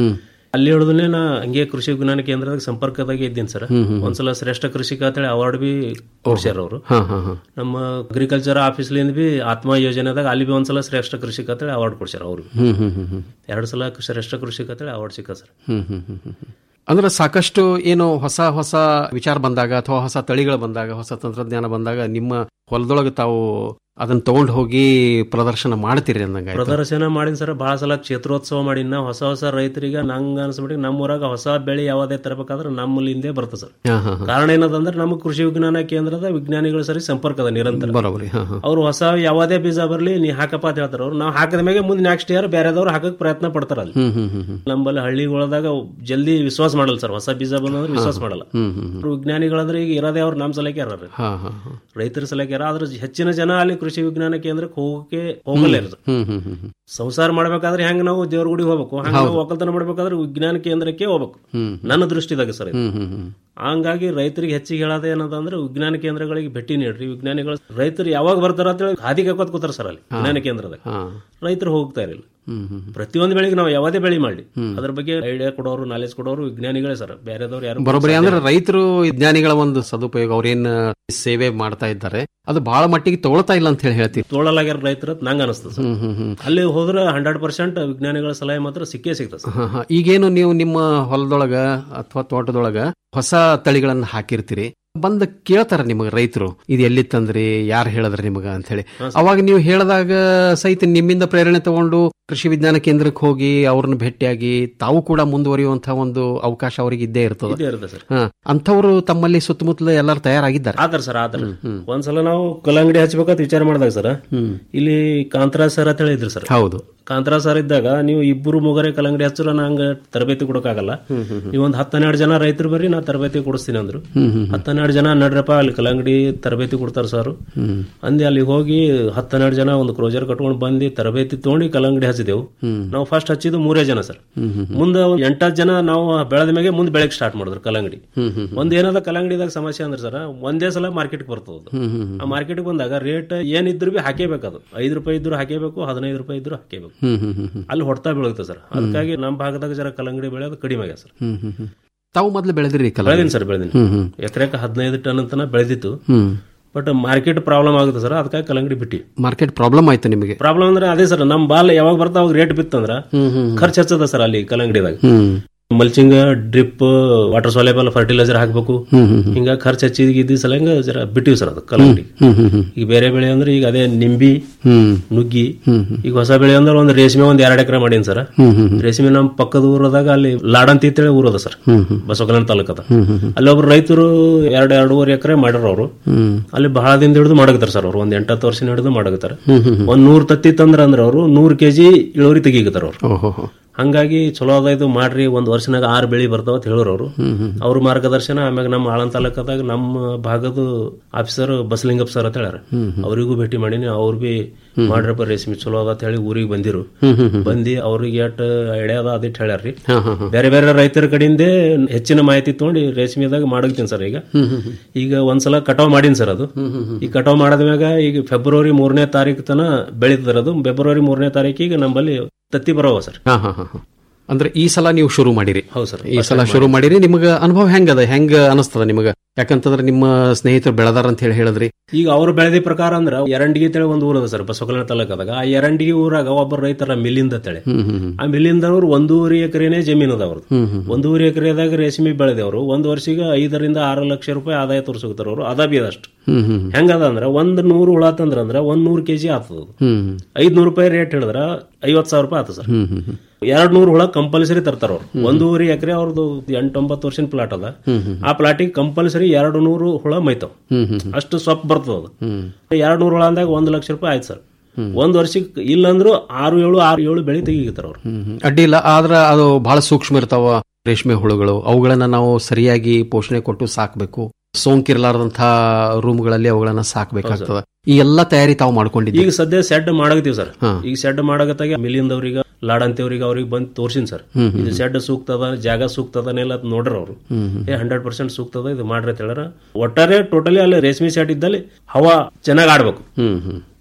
ಅಲ್ಲಿ ಹಿಡಿದ್ರೆ ನಾ ಹಂಗೆ ಕೃಷಿ ವಿಜ್ಞಾನ ಕೇಂದ್ರದಾಗ ಸಂಪರ್ಕದಾಗ ಇದ್ದೀನಿ ಸರ್ ಹ್ಮ್, ಹ್ಮ್. ಒಂದ್ಸಲ ಶ್ರೇಷ್ಠ ಕೃಷಿಕ ಅಂತೇಳಿ ಅವಾರ್ಡ್ ಬಿ ಕೊಡ್ಸ್ಯಾರ ಅವರು ಹಾ, ಹಾ, ಹಾ. ನಮ್ಮ ಅಗ್ರಿಕಲ್ಚರ್ ಆಫೀಸ್ಲಿಂದ ಬಿ ಆತ್ಮ ಯೋಜನೆದಾಗ ಅಲ್ಲಿ ಬಿ ಒಂದ್ಸಲ ಶ್ರೇಷ್ಠ ಕೃಷಿಕ ಅಂತೇಳಿ ಅವಾರ್ಡ್ ಕೊಡ್ಸ್ಯಾರ ಅವರು ಹ್ಮ್, ಹ್ಮ್, ಹ್ಮ್, ಹ್ಮ್. ಎರಡು ಸಲ ಶ್ರೇಷ್ಠ ಕೃಷಿಕ ಅಂತೇಳಿ ಅವಾರ್ಡ್ ಸಿಕ್ಕ ಸರ್ ಹ್ಮ್, ಹ್ಮ್, ಹ್ಮ್, ಹ್ಮ್, ಹ್ಮ್. ಅಂದ್ರೆ ಸಾಕಷ್ಟು ಏನು ಹೊಸ ಹೊಸ ವಿಚಾರ ಬಂದಾಗ ಅಥವಾ ಹೊಸ ತಳಿಗಳು ಬಂದಾಗ ಹೊಸ ತಂತ್ರಜ್ಞಾನ ಬಂದಾಗ ನಿಮ್ಮ ಹೊಲದೊಳಗೆ ತಾವು ಅದನ್ನ ತಗೊಂಡು ಹೋಗಿ ಪ್ರದರ್ಶನ ಮಾಡ್ತೀರಿ ಅಂದಂಗ ಪ್ರದರ್ಶನ ಮಾಡಿನ ಸರ್ ಬಹಳ ಸಲ ಕ್ಷೇತ್ರೋತ್ಸವ ಮಾಡಿನ ಹೊಸ ಹೊಸ ರೈತರಿಗೆ ನಂಗ ಅನ್ಸ್ಬಿಟ್ಟು ನಮ್ಮ ಊರಾಗ ಹೊಸ ಬೆಳೆ ಯಾವುದೇ ತರಬೇಕಾದ್ರೆ ನಮ್ಮಲ್ಲಿಂದೇ ಬರ್ತದೆ ಸರ್ ಹಾ, ಹಾ, ಹಾ. ಕಾರಣ ಏನದಂದ್ರೆ ನಮ್ಮ ಕೃಷಿ ವಿಜ್ಞಾನ ಕೇಂದ್ರದ ವಿಜ್ಞಾನಿಗಳು ಸರಿ ಸಂಪರ್ಕದ ನಿರಂತರ ಬರೋಬ್ರಿ ಹಾ, ಹಾ. ಅವ್ರು ಹೊಸ ಯಾವುದೇ ಬೀಜ ಬರ್ಲಿ ನೀ ಹಾಕಪ್ಪ ಅಂತ ಹೇಳ್ತಾರ ಅವ್ರು ನಾವು ಹಾಕಿದ ಮೇಲೆ ಮುಂದೆ ನೆಕ್ಸ್ಟ್ ಇಯರ್ ಬೇರೆದವ್ರು ಹಾಕಕ್ ಪ್ರಯತ್ನ ಪಡ್ತಾರ ಅಲ್ಲಿ ಹ್ಮ್, ಹ್ಮ್, ಹ್ಮ್, ಹ್ಮ್. ನಮ್ಮಲ್ಲಿ ಹಳ್ಳಿಗಳದಾಗ ಜಲ್ದಿ ವಿಶ್ವಾಸ ಮಾಡಲ್ಲ ಸರ್ ಹೊಸ ಬೀಜ ಬಂದ್ರೆ ವಿಶ್ವಾಸ ಮಾಡಲ್ಲ ಹ್ಮ್, ಹ್ಮ್, ಹ್ಮ್. ಅವ್ರು ವಿಜ್ಞಾನಿಗಳಂದ್ರೆ ಈಗ ಇರೋದೇ ಅವ್ರು ನಮ್ಮ ಸಲಕ್ಕೆ ಯಾರು ಹಾ, ಹಾ, ಹಾ. ರೈತರ ಸಲಕ್ಕೆ ಯಾರು ಆದ್ರೆ ಹೆಚ್ಚಿನ ಜನ ಅಲ್ಲಿ ಕೃಷಿ ವಿಜ್ಞಾನ ಕೇಂದ್ರಕ್ಕೆ ಹೋಗಕ್ಕೆ ಹೋಗಲ್ಲ ಇರೋದು ಹ್ಮ್, ಹ್ಮ್, ಹ್ಮ್, ಹ್ಮ್. ಸಂಸಾರ ಮಾಡ್ಬೇಕಾದ್ರೆ ಹೆಂಗ್ ನಾವು ದೇವ್ರ ಗುಡಿಗೆ ಹೋಗ್ಬೇಕು ಹಂಗ ಹೌದು. ನಾವು ಒಕ್ಕಲ್ತನ ಮಾಡ್ಬೇಕಾದ್ರೆ ವಿಜ್ಞಾನ ಕೇಂದ್ರಕ್ಕೆ ಹೋಗ್ಬೇಕು ಹ್ಮ್. ನನ್ನ ದೃಷ್ಟಿದಾಗ ಸರ್ ಇದು. ಹ್ಮ್, ಹ್ಮ್, ಹ್ಮ್. ಹಂಗಾಗಿ ರೈತರಿಗೆ ಹೆಚ್ಚಿಗೆ ಹೇಳೋದು ಏನಂತಂದ್ರೆ ವಿಜ್ಞಾನ ಕೇಂದ್ರಗಳಿಗೆ ಭೇಟಿ ನೀಡ್ರಿ ವಿಜ್ಞಾನಿಗಳು ರೈತರು ಯಾವಾಗ ಬರ್ತಾರ ಅಂತ ಹೇಳಿ ಹಾದಿ ಕಾಕೋತ್ ಕೂತಾರ ಸರ್ ಅಲ್ಲಿ ವಿಜ್ಞಾನ ಕೇಂದ್ರದಾಗ ಹಾ. ರೈತರು ಹೋಗ್ತಾ ಇರಲಿಲ್ಲ ಹ್ಮ್, ಹ್ಮ್, ಪ್ರತಿಯೊಂದು ಬೆಳೆಗೆ ನಾವು ಯಾವುದೇ ಬೆಳೆ ಮಾಡಿ ಹ್ಮ್. ಅದ್ರ ಬಗ್ಗೆ ಐಡಿಯಾ ಕೊಡೋರು ನಾಲೆಜ್ ಕೊಡೋರು ವಿಜ್ಞಾನಿಗಳೇ ಸರ್ ಬೇರೆದವ್ರು ಯಾರು ಬರೋಬ್ಬರಿ ಅಂದ್ರೆ ರೈತರು ವಿಜ್ಞಾನಿಗಳ ಒಂದು ಸದುಪಯೋಗ ಅವ್ರೇನ್ ಸೇವೆ ಮಾಡ್ತಾ ಇದ್ದಾರೆ ಅದು ಬಹಳ ಮಟ್ಟಿಗೆ ತಗೊಳ್ತಾ ಇಲ್ಲ ಅಂತ ಹೇಳಿ ಹೇಳ್ತೀವಿ ತೋಳಲಾಗ್ಯಾರ ರೈತರ ನಂಗೆ ಅನಿಸ್ತದೆ ಸರ್ ಹ್ಮ್, ಹ್ಮ್, ಹ್ಮ್. ಅಲ್ಲಿ ಹೋದ್ರೆ ಹಂಡ್ರೆಡ್ ಪರ್ಸೆಂಟ್ ವಿಜ್ಞಾನಿಗಳ ಸಲಹೆ ಮಾತ್ರ ಸಿಕ್ಕೇ ಸಿಗ್ತದೆ ಸರ್ ಹಾ, ಹಾ. ಈಗೇನು ನೀವು ನಿಮ್ಮ ಹೊಲದೊಳಗ ಅಥವಾ ತೋಟದೊಳಗ ಹೊಸ ತಳಿಗಳನ್ನ ಹಾಕಿರ್ತೀರಿ ಬಂದ ಕೇಳ್ತಾರ ನಿಮಗ ರೈತರು ಇದು ಎಲ್ಲಿ ತಂದ್ರಿ ಯಾರು ಹೇಳಿದ್ರಿ ನಿಮಗ ಅಂತ ಹೇಳಿ ಅವಾಗ ನೀವು ಹೇಳಿದಾಗ ಸಹಿತ ನಿಮ್ಮಿಂದ ಪ್ರೇರಣೆ ತಗೊಂಡು ಕೃಷಿ ವಿಜ್ಞಾನ ಕೇಂದ್ರಕ್ಕೆ ಹೋಗಿ ಅವ್ರನ್ನ ಭೇಟಿಯಾಗಿ ತಾವು ಕೂಡ ಮುಂದುವರಿಯುವಂತಹ ಒಂದು ಅವಕಾಶ ಅವರಿಗೆ ಇದ್ದೇ ಇರ್ತದೆ ಇದೇ ಇರುತ್ತೆ ಸರ್ ಹಾ ಅಂಥವ್ರು ತಮ್ಮಲ್ಲಿ ಸುತ್ತಮುತ್ತಲ ಎಲ್ಲರೂ ತಯಾರಾಗಿದ್ದಾರೆ ಆತರ ಸರ್ ಆತರ ಒಂದ್ಸಲ ನಾವು ಕಲ್ಲಂಗಡಿ ಹಚ್ಬೇಕಂತ ವಿಚಾರ ಮಾಡಿದಾಗ ಸರ್ ಇಲ್ಲಿ ಕಾಂತರಾಜ್ ಸರ್ ಅಂತ ಹೇಳಿದ್ರು ಸರ್ ಹೌದು ಕಾಂತರಾಜ್ ಸರ್ ಇದ್ದಾಗ ನೀವು ಇಬ್ಬರು ಮೂಗರೆ ಕಲ್ಲಂಗಡಿ ಹಚ್ಚರ ನಂಗೆ ತರಬೇತಿ ಕೊಡೋಕ್ಕಾಗಲ್ಲ ನೀವು ಒಂದು ಹತ್ತು ಹನ್ನೆರಡು ಜನ ರೈತರು ಬರ್ರಿ ನಾ ತರಬೇತಿ ಕೊಡಿಸ್ತೀನಿ ಅಂದ್ರು ಹ್ಮ್, ಹ್ಮ್, ಹತ್ತು ಹನ್ನೆರಡು ಜನ ನಡ್ರಪ್ಪ ಅಲ್ಲಿ ಕಲ್ಲಂಗಡಿ ತರಬೇತಿ ಕೊಡ್ತಾರ ಸರ್ ಹ್ಮ್. ಅಂದೆ ಅಲ್ಲಿ ಹೋಗಿ ಹತ್ತು ಹನ್ನೆರಡು ಜನ ಒಂದು ಕ್ರೋಜರ್ ಕಟ್ಕೊಂಡು ಬಂದು ತರಬೇತಿ ತಗೊಂಡು ಕಲ್ಲಂಗಡಿ ಹಚ್ಚಿದೆವು ಹ್ಮ್. ನಾವು ಫಸ್ಟ್ ಹಚ್ಚಿದ್ದು ಮೂರೇ ಜನ ಸರ್ ಹ್ಮ್, ಹ್ಮ್, ಮುಂದೆ ಒಂದ್ ಎಂಟತ್ತು ಜನ ನಾವು ಬೆಳೆದ ಮೇಲೆ ಮುಂದೆ ಬೆಳಗ್ಗೆ ಸ್ಟಾರ್ಟ್ ಮಾಡಿದ್ರು ಕಲ್ಲಂಗಡಿ ಹ್ಮ್, ಹ್ಮ್, ಒಂದ್ ಏನದ ಕಲ್ಲಂಗಡಿದಾಗ ಸಮಸ್ಯೆ ಅಂದ್ರೆ ಸರ್ ಒಂದೇ ಸಲ ಮಾರ್ಕೆಟ್ ಬರ್ತದ ಹ್ಮ್, ಹ್ಮ್, ಹ್ಮ್. ಆ ಮಾರ್ಕೆಟ್ ಬಂದಾಗ ರೇಟ್ ಏನಿದ್ರು ಬಿ ಹಾಕೇಬೇಕು ಅದು ಐದು ರೂಪಾಯಿ ಇದ್ರು ಹಾಕೇಬೇಕು ಹದಿನೈದು ರೂಪಾಯಿ ಇದ್ರು ಹಾಕೇಬೇಕು ಹ್ಮ್, ಹ್ಮ್, ಹ್ಮ್, ಹ್ಮ್. ಅಲ್ಲಿ ಹೊಡ್ತಾ ಬೀಳುತ್ತೆ ಸರ್ ಅದಕ್ಕಾಗಿ ನಮ್ಮ ಭಾಗದಾಗ ಜರ ಕಲ್ಲಂಗಡಿ ಬೆಳೆಯೋದು ಕಡಿಮೆ ಆಗ್ಯದ ಸರ್ ಹ್ಮ್, ಹ್ಮ್, ಹ್ಮ್. ತಾವು ಮೊದಲು ಬೆಳೆದಿರಿ ಬೆಳೆದೀನಿ ಸರ್ ಬೆಳೆದೀನಿ ಹ್ಮ್, ಹ್ಮ್. ಎಕರೆಕ ಹದಿನೈದು ಟನ್ ಅಂತನ ಬೆಳೆದಿತ್ತು ಹ್ಮ್ ಬಟ್ ಮಾರ್ಕೆಟ್ ಪ್ರಾಬ್ಲಮ್ ಆಗುತ್ತೆ ಸರ್ ಅದಕ್ಕಾಗಿ ಕಲ್ಲಂಗಡಿ ಬಿಟ್ಟಿ ಮಾರ್ಕೆಟ್ ಪ್ರಾಬ್ಲಮ್ ಆಯ್ತು ನಿಮಗೆ ಪ್ರಾಬ್ಲಮ್ ಅಂದ್ರೆ ಅದೇ ಸರ್ ನಮ್ಮ ಬಾಲ್ ಯಾವಾಗ ಬರ್ತಾ ಅವಾಗ ರೇಟ್ ಬಿತ್ತಂದ್ರ ಹ್ಮ್, ಹ್ಮ್. ಖರ್ಚು ಹಚ್ಚದ ಸರ್ ಅಲ್ಲಿ ಕಲ್ಲಂಗಡಿದಾಗ ಹ್ಮ್ mulching drip water soluble fertiliser ಹಾಕ್ಬೇಕು ಹ್ಮ್, ಹ್ಮ್, ಹ್ಮ್. ಹಿಂಗ ಖರ್ಚು ಹಚ್ಚಿದ ಸಲ ಜರ ಬಿಟ್ಟಿವಿ ಸರ್ ಅದು ಕಲ್ಲಂಗಡಿ ಹ್ಮ್, ಹ್ಮ್, ಹ್ಮ್. ಈಗ ಬೇರೆ ಬೆಳೆ ಅಂದ್ರೆ ಈಗ ಅದೇ ನಿಂಬಿ ಹ್ಮ್ ನುಗ್ಗಿ ಹ್ಮ್, ಹ್ಮ್. ಈಗ ಹೊಸ ಬೆಳೆ ಅಂದ್ರೆ ಒಂದು ರೇಷ್ಮೆ ಒಂದ್ ಎರಡ್ ಎಕರೆ ಮಾಡೀನಿ ಸರ್ ಹ್ಮ್, ಹ್ಮ್, ಹ್ಮ್. ರೇಷ್ಮೆ ನಮ್ಮ ಪಕ್ಕದ ಊರದಾಗ ಅಲ್ಲಿ ಲಾಡಂತಿ ಅಂತೇಳಿ ಊರದ ಸರ್ ಹ್ಮ್, ಹ್ಮ್. ಬಸವಕಲ್ಯಾಣ ತಾಲೂಕದ ಹ್ಮ್, ಹ್ಮ್, ಹ್ಮ್. ಅಲ್ಲಿ ಒಬ್ರು ರೈತರು ಎರಡು ಎರಡೂವರೆ ಎಕರೆ ಮಾಡ್ಯಾರ ಅವರು ಹ್ಮ್. ಅಲ್ಲಿ ಬಹಳ ದಿನ ಹಿಡಿದು ಮಾಡಕತ್ತಾರ ಸರ್ ಅವ್ರು ಒಂದ್ ಎಂಟತ್ತು ವರ್ಷ ಹಿಡಿದು ಮಾಡಕತ್ತಾರ ಹ್ಮ್, ಹ್ಮ್, ಹ್ಮ್. ಒಂದ್ ನೂರ್ ತತ್ತಿ ತಂದ್ರ ಅಂದ್ರೆ ಅವರು ನೂರ್ ಕೆಜಿ ಇಳುವರಿ ತೆಗಿಕತ್ತಾರ ಅವ್ರು ಓಹೋ ಹೋ. ಹಂಗಾಗಿ ಚಲೋ ಅದ ಇದು ಮಾಡ್ರಿ ಒಂದ್ ವರ್ಷನಾಗ ಆರು ಬೆಳಿ ಬರ್ತಾವ ಅಂತ ಹೇಳೋರು ಅವರು ಹ್ಮ್, ಹ್ಮ್. ಅವ್ರ ಮಾರ್ಗದರ್ಶನ ಆಮ್ಯಾಗ ನಮ್ಮ ಆಳನ್ ತಾಲೂಕದಾಗ ನಮ್ಮ ಭಾಗದ ಆಫೀಸರ್ ಬಸಲಿಂಗಪ್ಪ ಸರ್ ಅಂತ ಹೇಳ್ಯಾರ ಹ್ಮ್, ಹ್ಮ್. ಅವರಿಗೂ ಭೇಟಿ ಮಾಡೀನಿ ಅವ್ರು ಬಿ ಮಾಡ್ರಪ್ಪ ರೇಷ್ಮೆ ಚಲೋ ಅದ ಅಂತ ಹೇಳಿ ಊರಿಗೆ ಬಂದಿರು ಹ್ಮ್, ಹ್ಮ್, ಹ್ಮ್. ಬಂದಿ ಅವ್ರಿಗೆ ಎಟ್ ಐಡಿಯಾ ಅದ ಅದಿಟ್ ಹೇಳ್ಯಾರ್ರಿ ಹಾ, ಹಾ, ಹಾ. ಬೇರೆ ಬೇರೆ ರೈತರ ಕಡೆಯಿಂದ ಹೆಚ್ಚಿನ ಮಾಹಿತಿ ತಗೊಂಡು ರೇಷ್ಮೆದಾಗ ಮಾಡಕ್ತೀನಿ ಸರ್ ಈಗ ಹ್ಮ್, ಹ್ಮ್, ಹ್ಮ್. ಈಗ ಒಂದ್ಸಲ ಕಟಾವ್ ಮಾಡೀನಿ ಸರ್ ಅದು ಹ್ಮ್, ಹ್ಮ್, ಹ್ಮ್. ಈ ಕಟಾವ್ ಮಾಡಿದ್ಮ್ಯಾಗ ಈಗ ಫೆಬ್ರವರಿ ಮೂರನೇ ತಾರೀಕು ತನ ಬೆಳೀತದ ಅದು ಫೆಬ್ರವರಿ ಮೂರನೇ ತಾರೀಕಿಗೆ ನಮ್ಮಲ್ಲಿ ತತ್ತಿ ಬರೋವ ಸರ್ ಹಾ, ಹಾ, ಹಾ, ಹಾ. ಅಂದ್ರೆ ಈ ಸಲ ನೀವು ಶುರು ಮಾಡಿರಿ ಹೌದು ಸರ್ ಈ ಸಲ ಶುರು ಮಾಡಿರಿ ನಿಮಗ ಅನುಭವ ಹೆಂಗದ ಹೆಂಗ ಅನಸ್ತದ ನಿಮಗ ಯಾಕಂತಂದ್ರೆ ನಿಮ್ಮ ಸ್ನೇಹಿತರು ಬೆಳೆದಾರ ಅಂತ ಹೇಳಿ ಹೇಳಿದ್ರಿ ಈಗ ಅವ್ರು ಬೆಳೆದ ಪ್ರಕಾರ ಅಂದ್ರ ಎರಂಡಿಗೆ ತಳಿ ಒಂದು ಊರದ ಸರ್ ಬಸವಕಲ್ಯಾಣ ತಾಲೂಕದಾಗ ಆ ಎರಂಡಿಗೆ ಊರಾಗ ಒಬ್ಬ ರೈತರ ಮಿಲ್ಲಿಂದ ತಳಿ ಹ್ಮ್, ಹ್ಮ್, ಹ್ಮ್. ಆ ಮಿಲ್ಲಿಂದವ್ರು ಒಂದೂವರೆ ಎಕರೆನೇ ಜಮೀನು ಅದ ಅವ್ರದ್ದು ಹ್ಮ್, ಹ್ಮ್. ಒಂದೂವರೆ ಎಕರೆದಾಗ ರೇಷ್ಮೆ ಬೆಳೆದವರು ಒಂದ್ ವರ್ಷಿಗೆ ಐದರಿಂದ ಆರು ಲಕ್ಷ ರೂಪಾಯಿ ಆದಾಯ ತೋರಿಸುತ್ತಾರ ಅವರು ಅದ ಬಿ ಅದಷ್ಟು ಹ್ಮ್, ಹ್ಮ್, ಹೆಂಗದ ಅಂದ್ರ ಒಂದ್ ನೂರು ಹುಳ ತಂದ್ರ ಅಂದ್ರ ಒಂದ್ ನೂರು ಕೆಜಿ ಆಗ್ತದ ಅದು. ಹ್ಮ್, ಐದ್ನೂರು ರೂಪಾಯಿ ರೇಟ್ ಹೇಳಿದ್ರ ಐವತ್ ಸಾವಿರ ರೂಪಾಯಿ ಆತ ಸರ್ ಹ್ಮ್, ಹ್ಮ್, ಹ್ಮ್. ಎರಡ್ ನೂರು ಹುಳ ಕಂಪಲ್ಸರಿ ತರ್ತಾರ ಅವ್ರು ಒಂದೂವರೆ ಎಕರೆ ಅವ್ರದ್ದು ಎಂಟೊಂಬತ್ತು ವರ್ಷದ ಪ್ಲಾಟ್ ಅದ ಹ್ಮ್, ಹ್ಮ್. ಆ ಪ್ಲಾಟಿಗೆ ಕಂಪಲ್ಸರಿ ಎರಡು ನೂರು ಹುಳ ಮೈತಾವ್ ಹ್ಮ್, ಹ್ಮ್, ಹ್ಮ್. ಅಷ್ಟು ಸೊಪ್ಪು ಬರ್ತದ ಅದು ಹ್ಮ್. ಎರಡ್ ನೂರು ಹುಳ ಅಂದಾಗ ಒಂದ್ ಲಕ್ಷ ರೂಪಾಯಿ ಆಯ್ತು ಸರ್ ಒಂದ್ ವರ್ಷಕ್ಕೆ ಇಲ್ಲಂದ್ರು ಆರು ಏಳು ಆರು ಏಳು ಬೆಳೆ ತೆಗಿತಾರ ಅವ್ರು ಹ್ಮ್, ಹ್ಮ್. ಅಡ್ಡಿ ಇಲ್ಲ ಆದ್ರ ಅದು ಬಹಳ ಸೂಕ್ಷ್ಮ ಇರ್ತಾವ ರೇಷ್ಮೆ ಹುಳುಗಳು ಅವುಗಳನ್ನ ನಾವು ಸರಿಯಾಗಿ ಪೋಷಣೆ ಕೊಟ್ಟು ಸಾಕ್ಬೇಕು ಸೋಂಕಿರ್ಲಾರ್ದಂತಹ ರೂಮ್ಗಳಲ್ಲಿ ಅವುಗಳನ್ನ ಸಾಕ್ಬೇಕಾಗ್ತದ ಈ ಎಲ್ಲಾ ತಯಾರಿ ತಾವು ಮಾಡ್ಕೊಂಡಿದ್ದೀವಿ ಈಗ ಸದ್ಯ ಸೆಡ್ ಮಾಡಕತ್ತೀವಿ ಸರ್ ಹಾ. ಈಗ ಸೆಡ್ ಮಾಡಕತ್ತಾಗ ಮಿಲಿಂದವ್ರಿಗೆ ಲಾಡಂತಿಯವ್ರಿಗೆ ಅವ್ರಿಗೆ ಬಂದು ತೋರ್ಸಿನ್ ಸರ್ ಹ್ಮ್, ಹ್ಮ್, ಇದು ಸೆಡ್ ಸೂಕ್ತದ ಜಾಗ ಸೂಕ್ತದನೆಲ್ಲ ನೋಡ್ರ ಅವರು ಹ್ಮ್, ಹ್ಮ್. ಏ ಹಂಡ್ರೆಡ್ ಪರ್ಸೆಂಟ್ ಸೂಕ್ತದ ಇದು ಮಾಡ್ರಿ ಅಂತ ಹೇಳ್ಯಾರ ಒಟ್ಟಾರೆ ಟೋಟಲಿ ಅಲ್ಲಿ ರೇಷ್ಮೆ ಸೆಟ್ ಇದ್ದಲ್ಲಿ ಹವಾ ಚೆನ್ನಾಗಿ ಆಡ್ಬೇಕು ಹ್ಮ್ ಹ್ಮ್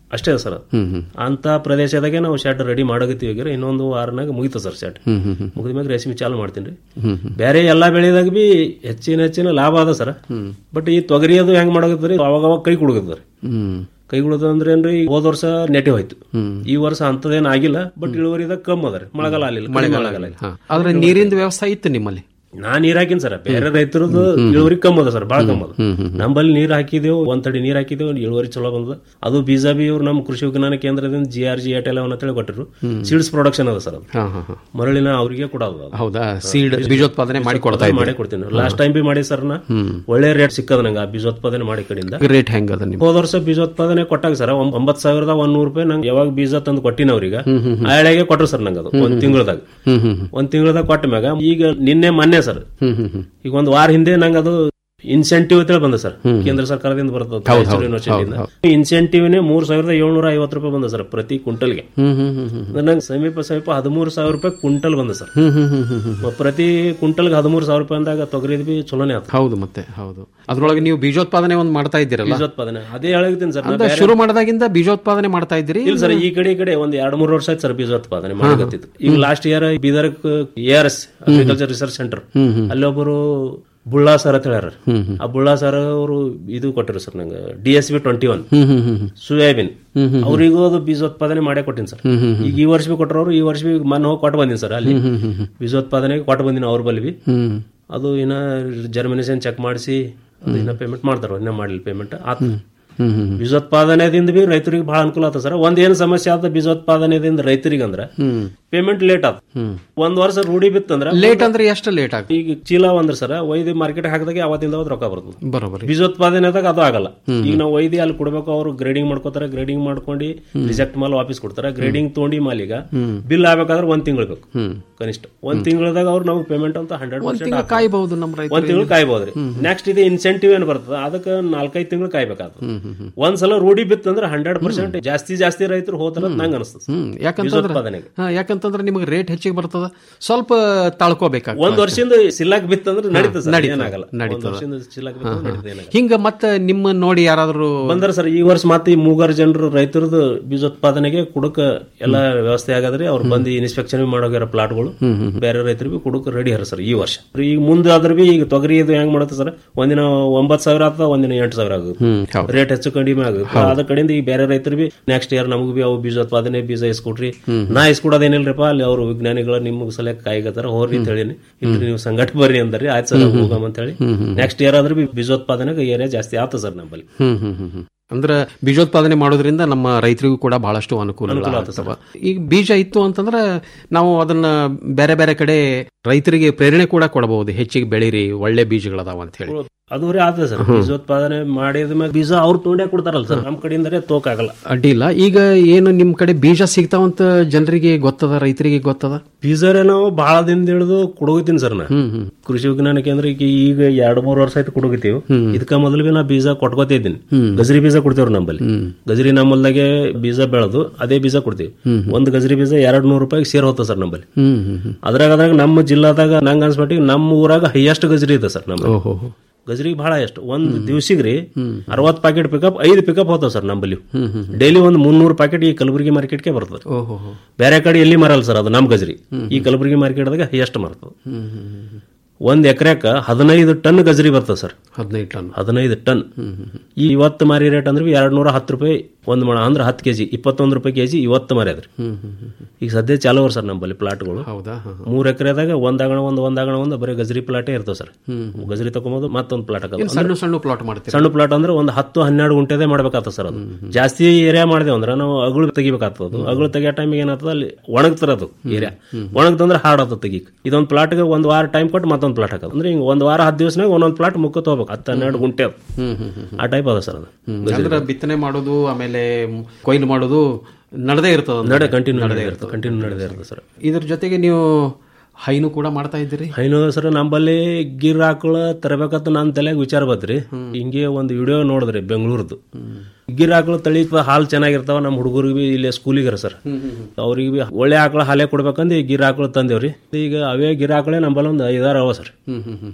ಅಷ್ಟೇ ಸರ್ ಅಂತ ಪ್ರದೇಶದಾಗೆ ನಾವು ಶೆಡ್ ರೆಡಿ ಮಾಡಕತ್ತೀವಿ ಈಗ ಇನ್ನೊಂದು ವಾರನಾಗ ಮುಗಿತ ಸರ್ ಶೆಡ್ ಹ್ಮ್ ಹ್ಮ್ ಹ್ಮ್ ಮುಗಿದ ಮ್ಯಾಗ ರೇಷ್ಮೆ ಚಾಲು ಮಾಡ್ತೀನಿ ಹ್ಮ್ ಹ್ಮ್ ಬೇರೆ ಎಲ್ಲಾ ಬೆಳೆದಾಗ ಬಿ ಹೆಚ್ಚಿನ ಹೆಚ್ಚಿನ ಲಾಭ ಅದ ಸರ್ ಬಟ್ ಈ ತೊಗರಿ ಅದು ಹೆಂಗ್ ಮಾಡಕತ್ತಾರೆ ಅವಾಗ ಅವಾಗ ಕೈ ಕುಡುಗತ್ತಾರೆ ಹ್ಮ್ ಕೈ ಕುಡುದ ಅಂದ್ರೆ ಏನ್ರಿ ಈಗ ಹೋದ ವರ್ಷ ನೆಟಿವ್ ಹೋಯ್ತು ಹ್ಮ್. ಈ ವರ್ಷ ಅಂತದೇನ್ ಆಗಿಲ್ಲ ಬಟ್ ಇಳುವರಿದಾಗ ಕಮ್ಮಿ ಅದ ರೀ ಮಳೆಗಾಲ ಆಗಲಿಲ್ಲ ಮಳೆಗಾಲ ಮಳೆಗಾಲ ಹಾ. ಆದ್ರೆ ನೀರಿನ ವ್ಯವಸ್ಥೆ ಇತ್ತು ನಿಮ್ಮಲ್ಲಿ ನಾ ನೀರ್ ಹಾಕಿನ್ ಸರ್ ಬೇರೆ ರೈತರದ್ದು ಇಳುವರಿ ಕಮ್ಮಿ ಅದ ಸರ್ ಬಾಳ ಕಮ್ಮಿ ಅದ ನಮ್ಮಲ್ಲಿ ನೀರ್ ಹಾಕಿದೆವು ಒಂದ್ ತಡಿ ನೀರ್ ಹಾಕಿದೆವು ಇಳುವರಿ ಚಲೋ ಬಂದದ ಅದು ಬೀಜ ಬಿ ಇವ್ರು ನಮ್ಮ ಕೃಷಿ ವಿಜ್ಞಾನ ಕೇಂದ್ರದಿಂದ ಜಿ ಆರ್ ಜಿ ಏಟ್ ಎಲ್ಲ ಅಂತೇಳಿ ಕೊಟ್ಟರು ಸೀಡ್ಸ್ ಪ್ರೊಡಕ್ಷನ್ ಅದ ಸರ್ ಅದು ಹಾ ಹಾ ಹಾ ಮರಳಿನ ಅವರಿಗೆ ಕೊಡೋದು ಅದು. ಹೌದಾ ಸೀಡ್ ಬೀಜೋತ್ಪಾದನೆ ಮಾಡಿ ಕೊಡ್ತಾ ಮಾಡಿ ಇದ್ದೀರಿ ಕೊಡ್ತೀನಿ ಲಾಸ್ಟ್ ಟೈಮ್ ಬಿ ಮಾಡಿ ಸರ್ ನಾ ಒಳ್ಳೆ ರೇಟ್ ಸಿಕ್ಕದ ನಂಗೆ ಆ ಬೀಜೋತ್ಪಾದನೆ ಮಾಡಿ ಕಡೆಯಿಂದ ರೇಟ್ ಹೆಂಗ್ ಅದ ನಿಮ್ ಹೋದ ವರ್ಷ ಬೀಜೋತ್ಪಾದನೆ ಕೊಟ್ಟಾಗ ಸರ್ ಒಂಬತ್ ಸಾವಿರದ ಒಂದ್ ನೂರು ರೂಪಾಯಿ ನಂಗೆ ಯಾವಾಗ ಬೀಜ ತಂದು ಕೊಟ್ಟಿನ ಅವ್ರಿಗೆ ಆ ಎಳೆಗೆ ಕೊಟ್ರು ಸರ್ ನಂಗೆ ಅದು ಒಂದ್ ತಿಂಗಳದಾಗ ಹ್ಮ್ ಹ್ಮ್ ಹ್ಮ್ ಒಂದ್ ತಿಂಗಳದಾಗ ಕೊಟ್ಟ ಮ್ಯಾಗ ಈಗ ನಿನ್ನೆ ಮೊನ್ನೆ ಸರ್ ಹ್ಮ್ ಹ್ಮ್ ಹ್ಮ್ ಈಗ ಒಂದ್ ವಾರ ಹಿಂದೆ ನಂಗೆ ಅದು ಇನ್ಸೆಂಟಿವ್ ಅಂತೇಳಿ ಬಂದ ಸರ್ ಕೇಂದ್ರ ಸರ್ಕಾರದಿಂದ ಬರ್ತದೆ ಹೌದು, ಹೌದು, ರಾಯಚೂರು ಯೂನಿವರ್ಸಿಟಿಯಿಂದ ಹೌದು, ಇನ್ಸೆಂಟಿವ್ನೇ ಮೂರ್ ಸಾವಿರದ ಏಳ್ನೂರ ಐವತ್ತು ರೂಪಾಯಿ ಬಂದ ಸರ್ ಪ್ರತಿ ಕ್ವಿಂಟಲ್ಗೆ ಹ್ಮ್ ಹ್ಮ್ ಹ್ಮ್ ಹ್ಮ್ ನಂಗೆ ಸಮೀಪ ಸಮೀಪ ಹದಿಮೂರು ಸಾವಿರ ರೂಪಾಯಿ ಕ್ವಿಂಟಲ್ ಬಂದ ಸರ್ ಹ್ಮ್ ಹ್ಮ್ ಹ್ಮ್ ಹ್ಮ್ ಹ್ಮ್ ಪ್ರತಿ ಕ್ವಿಂಟಲ್ಗೆ ಹದಿಮೂರು ಸಾವಿರ ರೂಪಾಯಿ ಅಂದಾಗ ತೊಗರಿದ್ ಬಿ ಚಲೋನೇ ಆತ ಹೌದು ಮತ್ತೆ ಹೌದು ಅದ್ರೊಳಗೆ ನೀವು ಬೀಜೋತ್ಪಾದನೆ ಒಂದು ಮಾಡ್ತಾ ಇದ್ದೀರಲ್ಲ ಬೀಜೋತ್ಪಾದನೆ ಅದೇ ಹೇಳಿದ್ದೀನಿ ಸರ್ ನಾ ಅಂದ್ರೆ ಬೇರೆ- ಶುರು ಮಾಡಿದಾಗಿಂದ ಬೀಜೋತ್ಪಾದನೆ ಮಾಡ್ತಾ ಇದ್ದೀರಿ ಇಲ್ಲ ಸರ್ ಈ ಕಡೆ ಈ ಕಡೆ ಒಂದ್ ಎರಡ್ ಮೂರು ವರ್ಷ ಆಯ್ತು ಸರ್ ಬೀಜೋತ್ಪಾದನೆ ಮಾಡಕತ್ತಿತ್ತು ಈಗ last year Bidar A R S agriculture research centre ಹ್ಮ್ ಹ್ಮ್ ಅಲ್ಲೊಬ್ಬರು ಬುಳ್ಳಾ ಸರ್ ಅಂತ ಹೇಳ್ಯಾರ ಆ ಬುಳ್ಳಾ ಸರ್ ಅವರು ಇದು ಕೊಟ್ಟರು ಸರ್ ನಂಗೆ D S B twenty one ಹ್ಮ್ ಹ್ಮ್ ಹ್ಮ್ ಹ್ಮ್ ಸೋಯಾಬೀನ್ ಹ್ಮ್ ಹ್ಮ್. ಅವರಿಗೂ ಅದು ಬೀಜೋತ್ಪಾದನೆ ಮಾಡೇ ಕೊಟ್ಟಿನಿ ಸರ್ ಹ್ಮ್ ಹ್ಮ್ ಹ್ಮ್. ಈಗ ಈ ವರ್ಷ ಬಿ ಕೊಟ್ಟರು ಈ ವರ್ಷ ಬಿ ಮನೆ ಹೋಗಿ ಕೊಟ್ಟು ಬಂದಿನಿ ಸರ್ ಅಲ್ಲಿ ಹ್ಮ್ ಹ್ಮ್ ಹ್ಮ್ ಹ್ಮ್. ಬೀಜೋತ್ಪಾದನೆಗೆ ಕೊಟ್ಟು ಬಂದಿನಿ ಅವ್ರ ಬಲ್ಲಿ ಬಿ ಹ್ಮ್ ಅದು ಇನ್ನ ಜರ್ಮಿನೇಷನ್ ಚೆಕ್ ಮಾಡಿಸಿ ಅದು ಇನ್ನ ಪೇಮೆಂಟ್ ಮಾಡ್ತಾರ ಇನ್ನ ಮಾಡಿಲ್ಲ ಪೇಮೆಂಟ್ ಆತ ಹ್ಮ್ ಹ್ಮ್ ಬೀಜೋತ್ಪಾದನೆದಿಂದ ಬಿ ರೈತರಿಗೆ ಬಹಳ ಅನುಕೂಲ ಆತ ಸರ್ ಒಂದ್ ಏನ್ ಸಮಸ್ಯೆ ಆತ ಬೀಜೋತ್ಪಾದನೆದಿಂದ ರೈತರಿಗೆ ಅಂದ್ರ ಹ್ಮ್ ಪೇಮೆಂಟ್ ಲೇಟ್ ಆತ ಹ್ಮ್ ಒಂದ್ ವರ್ಷ ರೂಢಿ ಬಿತ್ತಂದ್ರ ಲೇಟ್ ಅಂದ್ರೆ ಎಷ್ಟು ಲೇಟ್ ಆಗ್ತದೆ ಈಗ ಚೀಲ ಒಂದ್ರ ಸರ್ ಒಯ್ದು ಮಾರ್ಕೆಟ್ ಹಾಕಿದಾಗ ಅವತ್ತಿಂದ ಅವತ್ತು ರೊಕ್ಕ ಬರ್ತದೆ ಬರೋಬರಿ ಬೀಜೋತ್ಪಾದನೆದಾಗ ಅದು ಆಗಲ್ಲ ಈಗ ನಾವು ಒಯ್ದು ಅಲ್ಲಿ ಕೊಡ್ಬೇಕು ಅವ್ರು ಗ್ರೇಡಿಂಗ್ ಮಾಡ್ಕೋತಾರೆ ಗ್ರೇಡಿಂಗ್ ಮಾಡ್ಕೊಂಡು ರಿಜೆಕ್ಟ್ ಮಾಲ್ ವಾಪಸ್ ಕೊಡ್ತಾರೆ ಗ್ರೇಡಿಂಗ್ ತೊಗೊಂಡಿ ಮಾಲೀಗ ಬಿಲ್ ಆಗ್ಬೇಕಾದ್ರೆ ಒಂದ್ ತಿಂಗಳು ಬೇಕು ಹ್ಮ್ ಕನಿಷ್ಠ ಒಂದ್ ತಿಂಗಳದಾಗ ಅವ್ರು ನಮಗೆ ಪೇಮೆಂಟ್ ಅಂತ ಹಂಡ್ರೆಡ್ ಒಂದ್ ತಿಂಗಳು ಕಾಯ್ಬಹುದು ನಮ್ಮ ರೈತ ಒಂದ್ ತಿಂಗಳು ಕಾಯ್ಬೋದ್ರಿ ನೆಕ್ಸ್ಟ್ ಇದು ಇನ್ಸೆಂಟಿವ್ ಏನ್ ಬರ್ತದ ಅದಕ್ಕೆ ನಾಲ್ಕೈದು ತಿಂಗಳು ಕಾಯ್ಬೇಕಾಗ್ತದೆ ಒಂದ್ಸಲ ರೂಢಿ ಬಿತ್ತಂದ್ರೆ ಹಂಡ್ರೆಡ್ ಪರ್ಸೆಂಟ್ ಜಾಸ್ತಿ ಜಾಸ್ತಿ ರೈತರು ಹೋತಾರ ನಂಗೆ ಅನಿಸ್ತದೆ ಹ್ಮ್ ಯಾಕಂತಂದ್ರೆ ಬೀಜೋತ್ಪಾದನೆಗೆ ಹಾ, ಯಾಕಂತಂದ್ರೆ ನಿಮಗೆ ರೇಟ್ ಹೆಚ್ಚಿಗೆ ಬರ್ತದ ಸ್ವಲ್ಪ ತಾಳ್ಕೋಬೇಕಾಗ್ತದೆ ಒಂದ್ ವರ್ಷದಿಂದ ಸಿಲ್ಲಾಕ್ ಬಿತ್ತಂದ್ರೆ ನಡೀತದೆ ಸರ್ ನಡೀತದೆ, ಏನಾಗಲ್ಲ ಒಂದ್ ನಡೀತದೆ. ವರ್ಷದಿಂದ ಸಿಲ್ಲಾಕ್ ಬಿತ್ತಂದ್ರೆ ನಡೀತದೆ ಏನಾಗಲ್ಲ ಹಿಂಗ ಮತ್ತೆ ನಿಮ್ಮ ನೋಡಿ ಯಾರಾದ್ರೂ ಬಂದ್ರ ಸರ್ ಈ ವರ್ಷ ಮತ್ತೆ ಈ ಮೂಗಾರು ಜನರು ರೈತರದ್ದು ಬೀಜೋತ್ಪಾದನೆಗೆ ಕುಡಕ ಎಲ್ಲ ವ್ಯವಸ್ಥೆ ಆಗದ್ರಿ ಅವ್ರು ಬಂದು ಇನ್ಸ್ಪೆಕ್ಷನ್ ಮಾಡೋಗ್ಯಾರ ಪ್ಲಾಟ್ಗಳು ಬೇರೆ ರೈತರಿಗೆ ಕುಡಕ ರೆಡಿ ಹರ ಸರ್ ಈ ವರ್ಷ ಈಗ ಮುಂದೆ ಆದ್ರೆ ಬಿ ಈಗ ತೊಗರಿ ಇದು ಹೆಂಗ್ ಮಾಡುತ್ತೆ ಸರ್ ಒಂದಿನ ಒಂಬತ್ ಸಾವಿರ ಆಗ್ತದ ಒಂದಿನ ಎಂಟು ಸಾವಿರ ಆಗುತ್ತೆ ಹ್ಮ್ ಹೌದು ರೇಟ್ ಹೆಚ್ಚು ಕಡಿಮೆ ಆಗುತ್ತೆ ಅದ ಕಡೆಯಿಂದ ಈ ಬೇರೆ ರೈತರು ಬಿ ನೆಕ್ಸ್ಟ್ ಇಯರ್ ನಮಗೂ ಬಿ ಅವು ಬೀಜೋತ್ಪಾದನೆ ಬೀಜ ಇಸ್ಕೊಟ್ರಿ ನಾ ಇಸ್ಕೊಡೋದೇನಿಲ್ರಿಪ್ಪ ಅಲ್ಲಿ ಅವ್ರು ವಿಜ್ಞಾನಿಗಳು ನಿಮ್ಗೆ ಸಲಹೆ ಕಾಯ್ಗತ್ತಾರ ಹೋರ್ರಿ ಅಂತ ಹೇಳಿ ಇಲ್ರಿ ನೀವು ಸಂಘಟ ಬರ್ರಿ ಅಂದ್ರಿ ಆಯ್ತು ಸರ್ ಹೋಗಮ್ ಅಂತ ಹೇಳಿ ನೆಕ್ಸ್ಟ್ ಇಯರ್ ಆದ್ರೆ ಬಿ ಬೀಜೋತ್ಪಾದನೆಗೆ ಏರಿಯಾ ಜಾಸ್ತಿ ಆತ ಸರ್ ನಮ್ಮಲ್ಲಿ ಹ್ಮ್ ಹ್ಮ್ ಹ್ಮ್ ಹ್ಮ್ ಅಂದ್ರೆ ಬೀಜೋತ್ಪಾದನೆ ಮಾಡೋದ್ರಿಂದ ನಮ್ಮ ರೈತರಿಗೂ ಕೂಡ ಬಹಳಷ್ಟು ಅನುಕೂಲ ಅನುಕೂಲ ಆಗ್ತದೆ ಈಗ ಬೀಜ ಇತ್ತು ಅಂತಂದ್ರೆ ನಾವು ಅದನ್ನ ಬೇರೆ ಬೇರೆ ಕಡೆ ರೈತರಿಗೆ ಪ್ರೇರಣೆ ಕೂಡ ಕೊಡಬಹುದು ಹೆಚ್ಚಿಗೆ ಬೆಳೀರಿ ಒಳ್ಳೆ ಬೀಜಗಳದಾವ ಅಂತ ಹೇಳಿ ಅದು ರೀ ಆತದೆ ಸರ್ ಬೀಜೋತ್ಪಾದನೆ ಮಾಡಿದ ಮೇಲೆ ಬೀಜ ಅವ್ರು ತೊಗೊಂಡೇ ಕೊಡ್ತಾರಲ್ಲ ಸರ್ ನಮ್ಮ ಕಡೆಯಿಂದಲೇ ತೋಕಾಗಲ್ಲ ಅಡ್ಡಿಲ್ಲ ಈಗ ಏನು ನಿಮ್ ಕಡೆ ಬೀಜ ಸಿಗ್ತಾವಂತ ಜನರಿಗೆ ಗೊತ್ತದ ರೈತರಿಗೆ ಗೊತ್ತದ ಬೀಜರೇ ನಾವು ಬಹಳ ದಿನದ ಹಿಡಿದು ಕುಡುಗುತ್ತೀನಿ ಸರ್ ನಾ ಹ್ಮ್ ಹ್ಮ್ ಕೃಷಿ ವಿಜ್ಞಾನ ಕೇಂದ್ರಕ್ಕೆ ಈಗ ಎರಡು ಮೂರು ವರ್ಷ ಆಯ್ತು ಕುಡುಗುತ್ತೀವಿ ಇದಕ್ಕ ಮೊದಲು ಬಿ ನಾ ಬೀಜ ಕೊಟ್ಕೋತಾ ಇದ್ದೀನಿ ಗಜರಿ ಬೀಜ ಕೊಡ್ತೇವ್ರಿ ನಮ್ಮಲ್ಲಿ ಗಜರಿ ನಮ್ಮಲ್ದಾಗೆ ಬೀಜ ಬೆಳೆದು ಅದೇ ಬೀಜ ಕೊಡ್ತೀವಿ ಒಂದ್ ಗಜರಿ ಬೀಜ ಎರಡ್ ನೂರು ರೂಪಾಯಿಗೆ ಸೇರ್ ಹೋಗ್ತದೆ ಸರ್ ನಮ್ಮಲ್ಲಿ ಹ್ಮ್ ಹ್ಮ್ ಹ್ಮ್ ಅದ್ರಾಗ ಅದ್ರಾಗ ನಮ್ಮ ಜಿಲ್ಲಾದಾಗ ನಂಗೆ ಅನ್ಸ್ಮಟ್ಟಿಗೆ ನಮ್ಮ ಊರಾಗ ಹೈಯೆಸ್ಟ್ ಗಜರಿ ಇದೆ ಸರ್ ನಮ್ಮ ಓಹೋ ಗಜರಿಗೆ ಬಹಳ ಎಷ್ಟು ಒಂದ್ ದಿವ್ಸಿಗೆ ರೀ ಅರವತ್ ಪ್ಯಾಕೆಟ್ ಪಿಕಪ್ ಐದು ಪಿಕಪ್ ಹೋಗ್ತಾವ ಸರ್ ನಮ್ಮಲ್ಲಿ ಡೈಲಿ ಒಂದು ಮುನ್ನೂರು ಪ್ಯಾಕೆಟ್ ಈ ಕಲಬುರಗಿ ಮಾರ್ಕೆಟ್ಗೆ ಬರ್ತದೆ ಓಹೋ ಬೇರೆ ಕಡೆ ಎಲ್ಲಿ ಮಾರಲ್ಲ ಸರ್ ಅದು ನಮ್ ಗಜರಿ ಈ ಕಲಬುರಗಿ ಮಾರ್ಕೆಟ್ದಾಗ ಹೈಯೆಸ್ಟ್ ಮಾರ್ತದೆ ಹ್ಮ್ ಹ್ಮ್ ಹ್ಮ್ ಒಂದ್ ಎಕರೆಕ ಹದಿನೈದು ಟನ್ ಗಜರಿ ಬರ್ತದೆ ಸರ್ ಹದಿನೈದು ಟನ್ ಹದಿನೈದು ಟನ್ ಈ ಇವತ್ತು ಮಾರಿ ರೇಟ್ ಅಂದ್ರೆ ಎರಡ್ ನೂರ ಹತ್ತು ರೂಪಾಯಿ ಒಂದ್ ಮಣ ಅಂದ್ರೆ ಹತ್ತು ಕೆಜಿ ಇಪ್ಪತ್ತೊಂದು ರೂಪಾಯಿ ಕೆಜಿ ಇವತ್ತು ಮಾರಿ ಅದ್ರಿ ಹ್ಮ್ ಹ್ಮ್ ಹ್ಮ್ ಈಗ ಸದ್ಯ ಚಾಲು ಅವ್ರ ಸರ್ ನಮ್ಮಲ್ಲಿ ಪ್ಲಾಟ್ಗಳು ಹೌದಾ ಹಾ, ಹಾ. ಮೂರ್ ಎಕರೆದಾಗ ಒಂದ್ ಆಗಣ ಒಂದ್ ಒಂದ್ ಆಗಣ ಒಂದ್ ಬರೀ ಗಜರಿ ಪ್ಲಾಟೇ ಇರ್ತಾವ ಸರ್ ಗಜರಿ ತಗೊಂಬೋದು ಮತ್ತೊಂದ್ ಪ್ಲಾಟ್ ಏನ್ ಹಾಕೋದು ಸಣ್ಣ ಸಣ್ಣ ಪ್ಲಾಟ್ ಮಾಡ್ತೀರಿ ಸಣ್ಣ ಪ್ಲಾಟ್ ಅಂದ್ರೆ ಒಂದು ಹತ್ತು ಹನ್ನೆರಡು ಗುಂಟೆದೇ ಮಾಡ್ಬೇಕಾಗ್ತದೆ ಸರ್ ಅದು ಜಾಸ್ತಿ ಏರಿಯಾ ಮಾಡಿದೆ ಅಂದ್ರೆ ನಾವು ಅಗಳು ತೆಗಿಬೇಕಾಗ್ತದೆ ಅದು ಅಗಳು ತೆಗಿಯೋ ಟೈಮಿಗೆ ಏನಾಗ್ತದೆ ಅಲ್ಲಿ ಒಣಗ್ತಾರ ಅದು ಏರಿಯಾ ಒಣಗ್ತಂದ್ರೆ ಹಾಡ್ ಆತದ ತೆಗಿಕ್ ಇದೊಂದು ಪ್ಲಾಟ್ಗೆ ಒಂದ್ ವಾರ ಟೈಮ್ ಕೊಟ್ಟು ಮತ್ತೊಂದು ಪ್ಲಾಟ್ ಹಾಕೋದು ಅಂದ್ರೆ ಹಿಂಗ್ ಒಂದ್ ವಾರ ಹತ್ತು ದಿವಸನಾಗ ಒಂದೊಂದು ಪ್ಲಾಟ್ ಮುಕ್ಕ ಹೋಗ್ಬೇಕು ಹತ್ತು ಹನ್ನೆರಡು ಗುಂಟೆ ಅದು ಹ್ಮ್ ಹ್ಮ್ ಹ್ಮ್ ಆ ಟೈಪ್ ಅದ ಸರ್ ಅದು ಅಂದ್ರೆ ಬಿತ್ತನೆ ಮಾಡೋದು ಆಮೇಲೆ ಕೊಯ್ಲು ಮಾಡೋದು ನಡೆದೇ ಇರ್ತದ ನಡೆ ಕಂಟಿನ್ಯೂ ನಡೆದೇ ಇರ್ತದೆ ಕಂಟಿನ್ಯೂ ನಡೆದೇ ಇರ್ತದೆ ಸರ್ ಇದ್ರ ಜೊತೆಗೆ ನೀವು ಹೈನು ಕೂಡ ಮಾಡ್ತಾ ಇದ್ದೀರಿ ಹೈನು ಸರ್ ನಂಬಲ್ಲಿ ಗಿರ್ ಆಕಳ ತರಬೇಕಂತ ನನ್ನ ತಲೆಗೆ ವಿಚಾರ ಬತ್ರಿ ಹಿಂಗೆ ಒಂದು ವಿಡಿಯೋ ನೋಡಿದ್ರಿ ಬೆಂಗಳೂರದು ಗಿರ್ ಆಕಳ ತಳಿ ಹಾಲು ಚೆನ್ನಾಗಿರ್ತಾವ ನಮ್ಮ ಹುಡುಗರಿಗೆ ಬಿ ಇಲ್ಲಿ ಸ್ಕೂಲಿಗರ ಸರ್ ಅವ್ರಿಗೆ ಬಿ ಒಳ್ಳೆ ಆಕಳ ಹಾಲೇ ಕೊಡ್ಬೇಕಂದು ಈ ಗಿರ್ ಆಕಳ ತಂದೇವ್ರಿ ಈಗ ಅವೇ ಗಿರ್ ಆಕಳೇ ನಂಬಲ್ಲಿ ಒಂದು ಐದಾರು ಅವ ಸರ್ ಹ್ಮ್ ಹ್ಮ್ ಹ್ಮ್ ಹ್ಮ್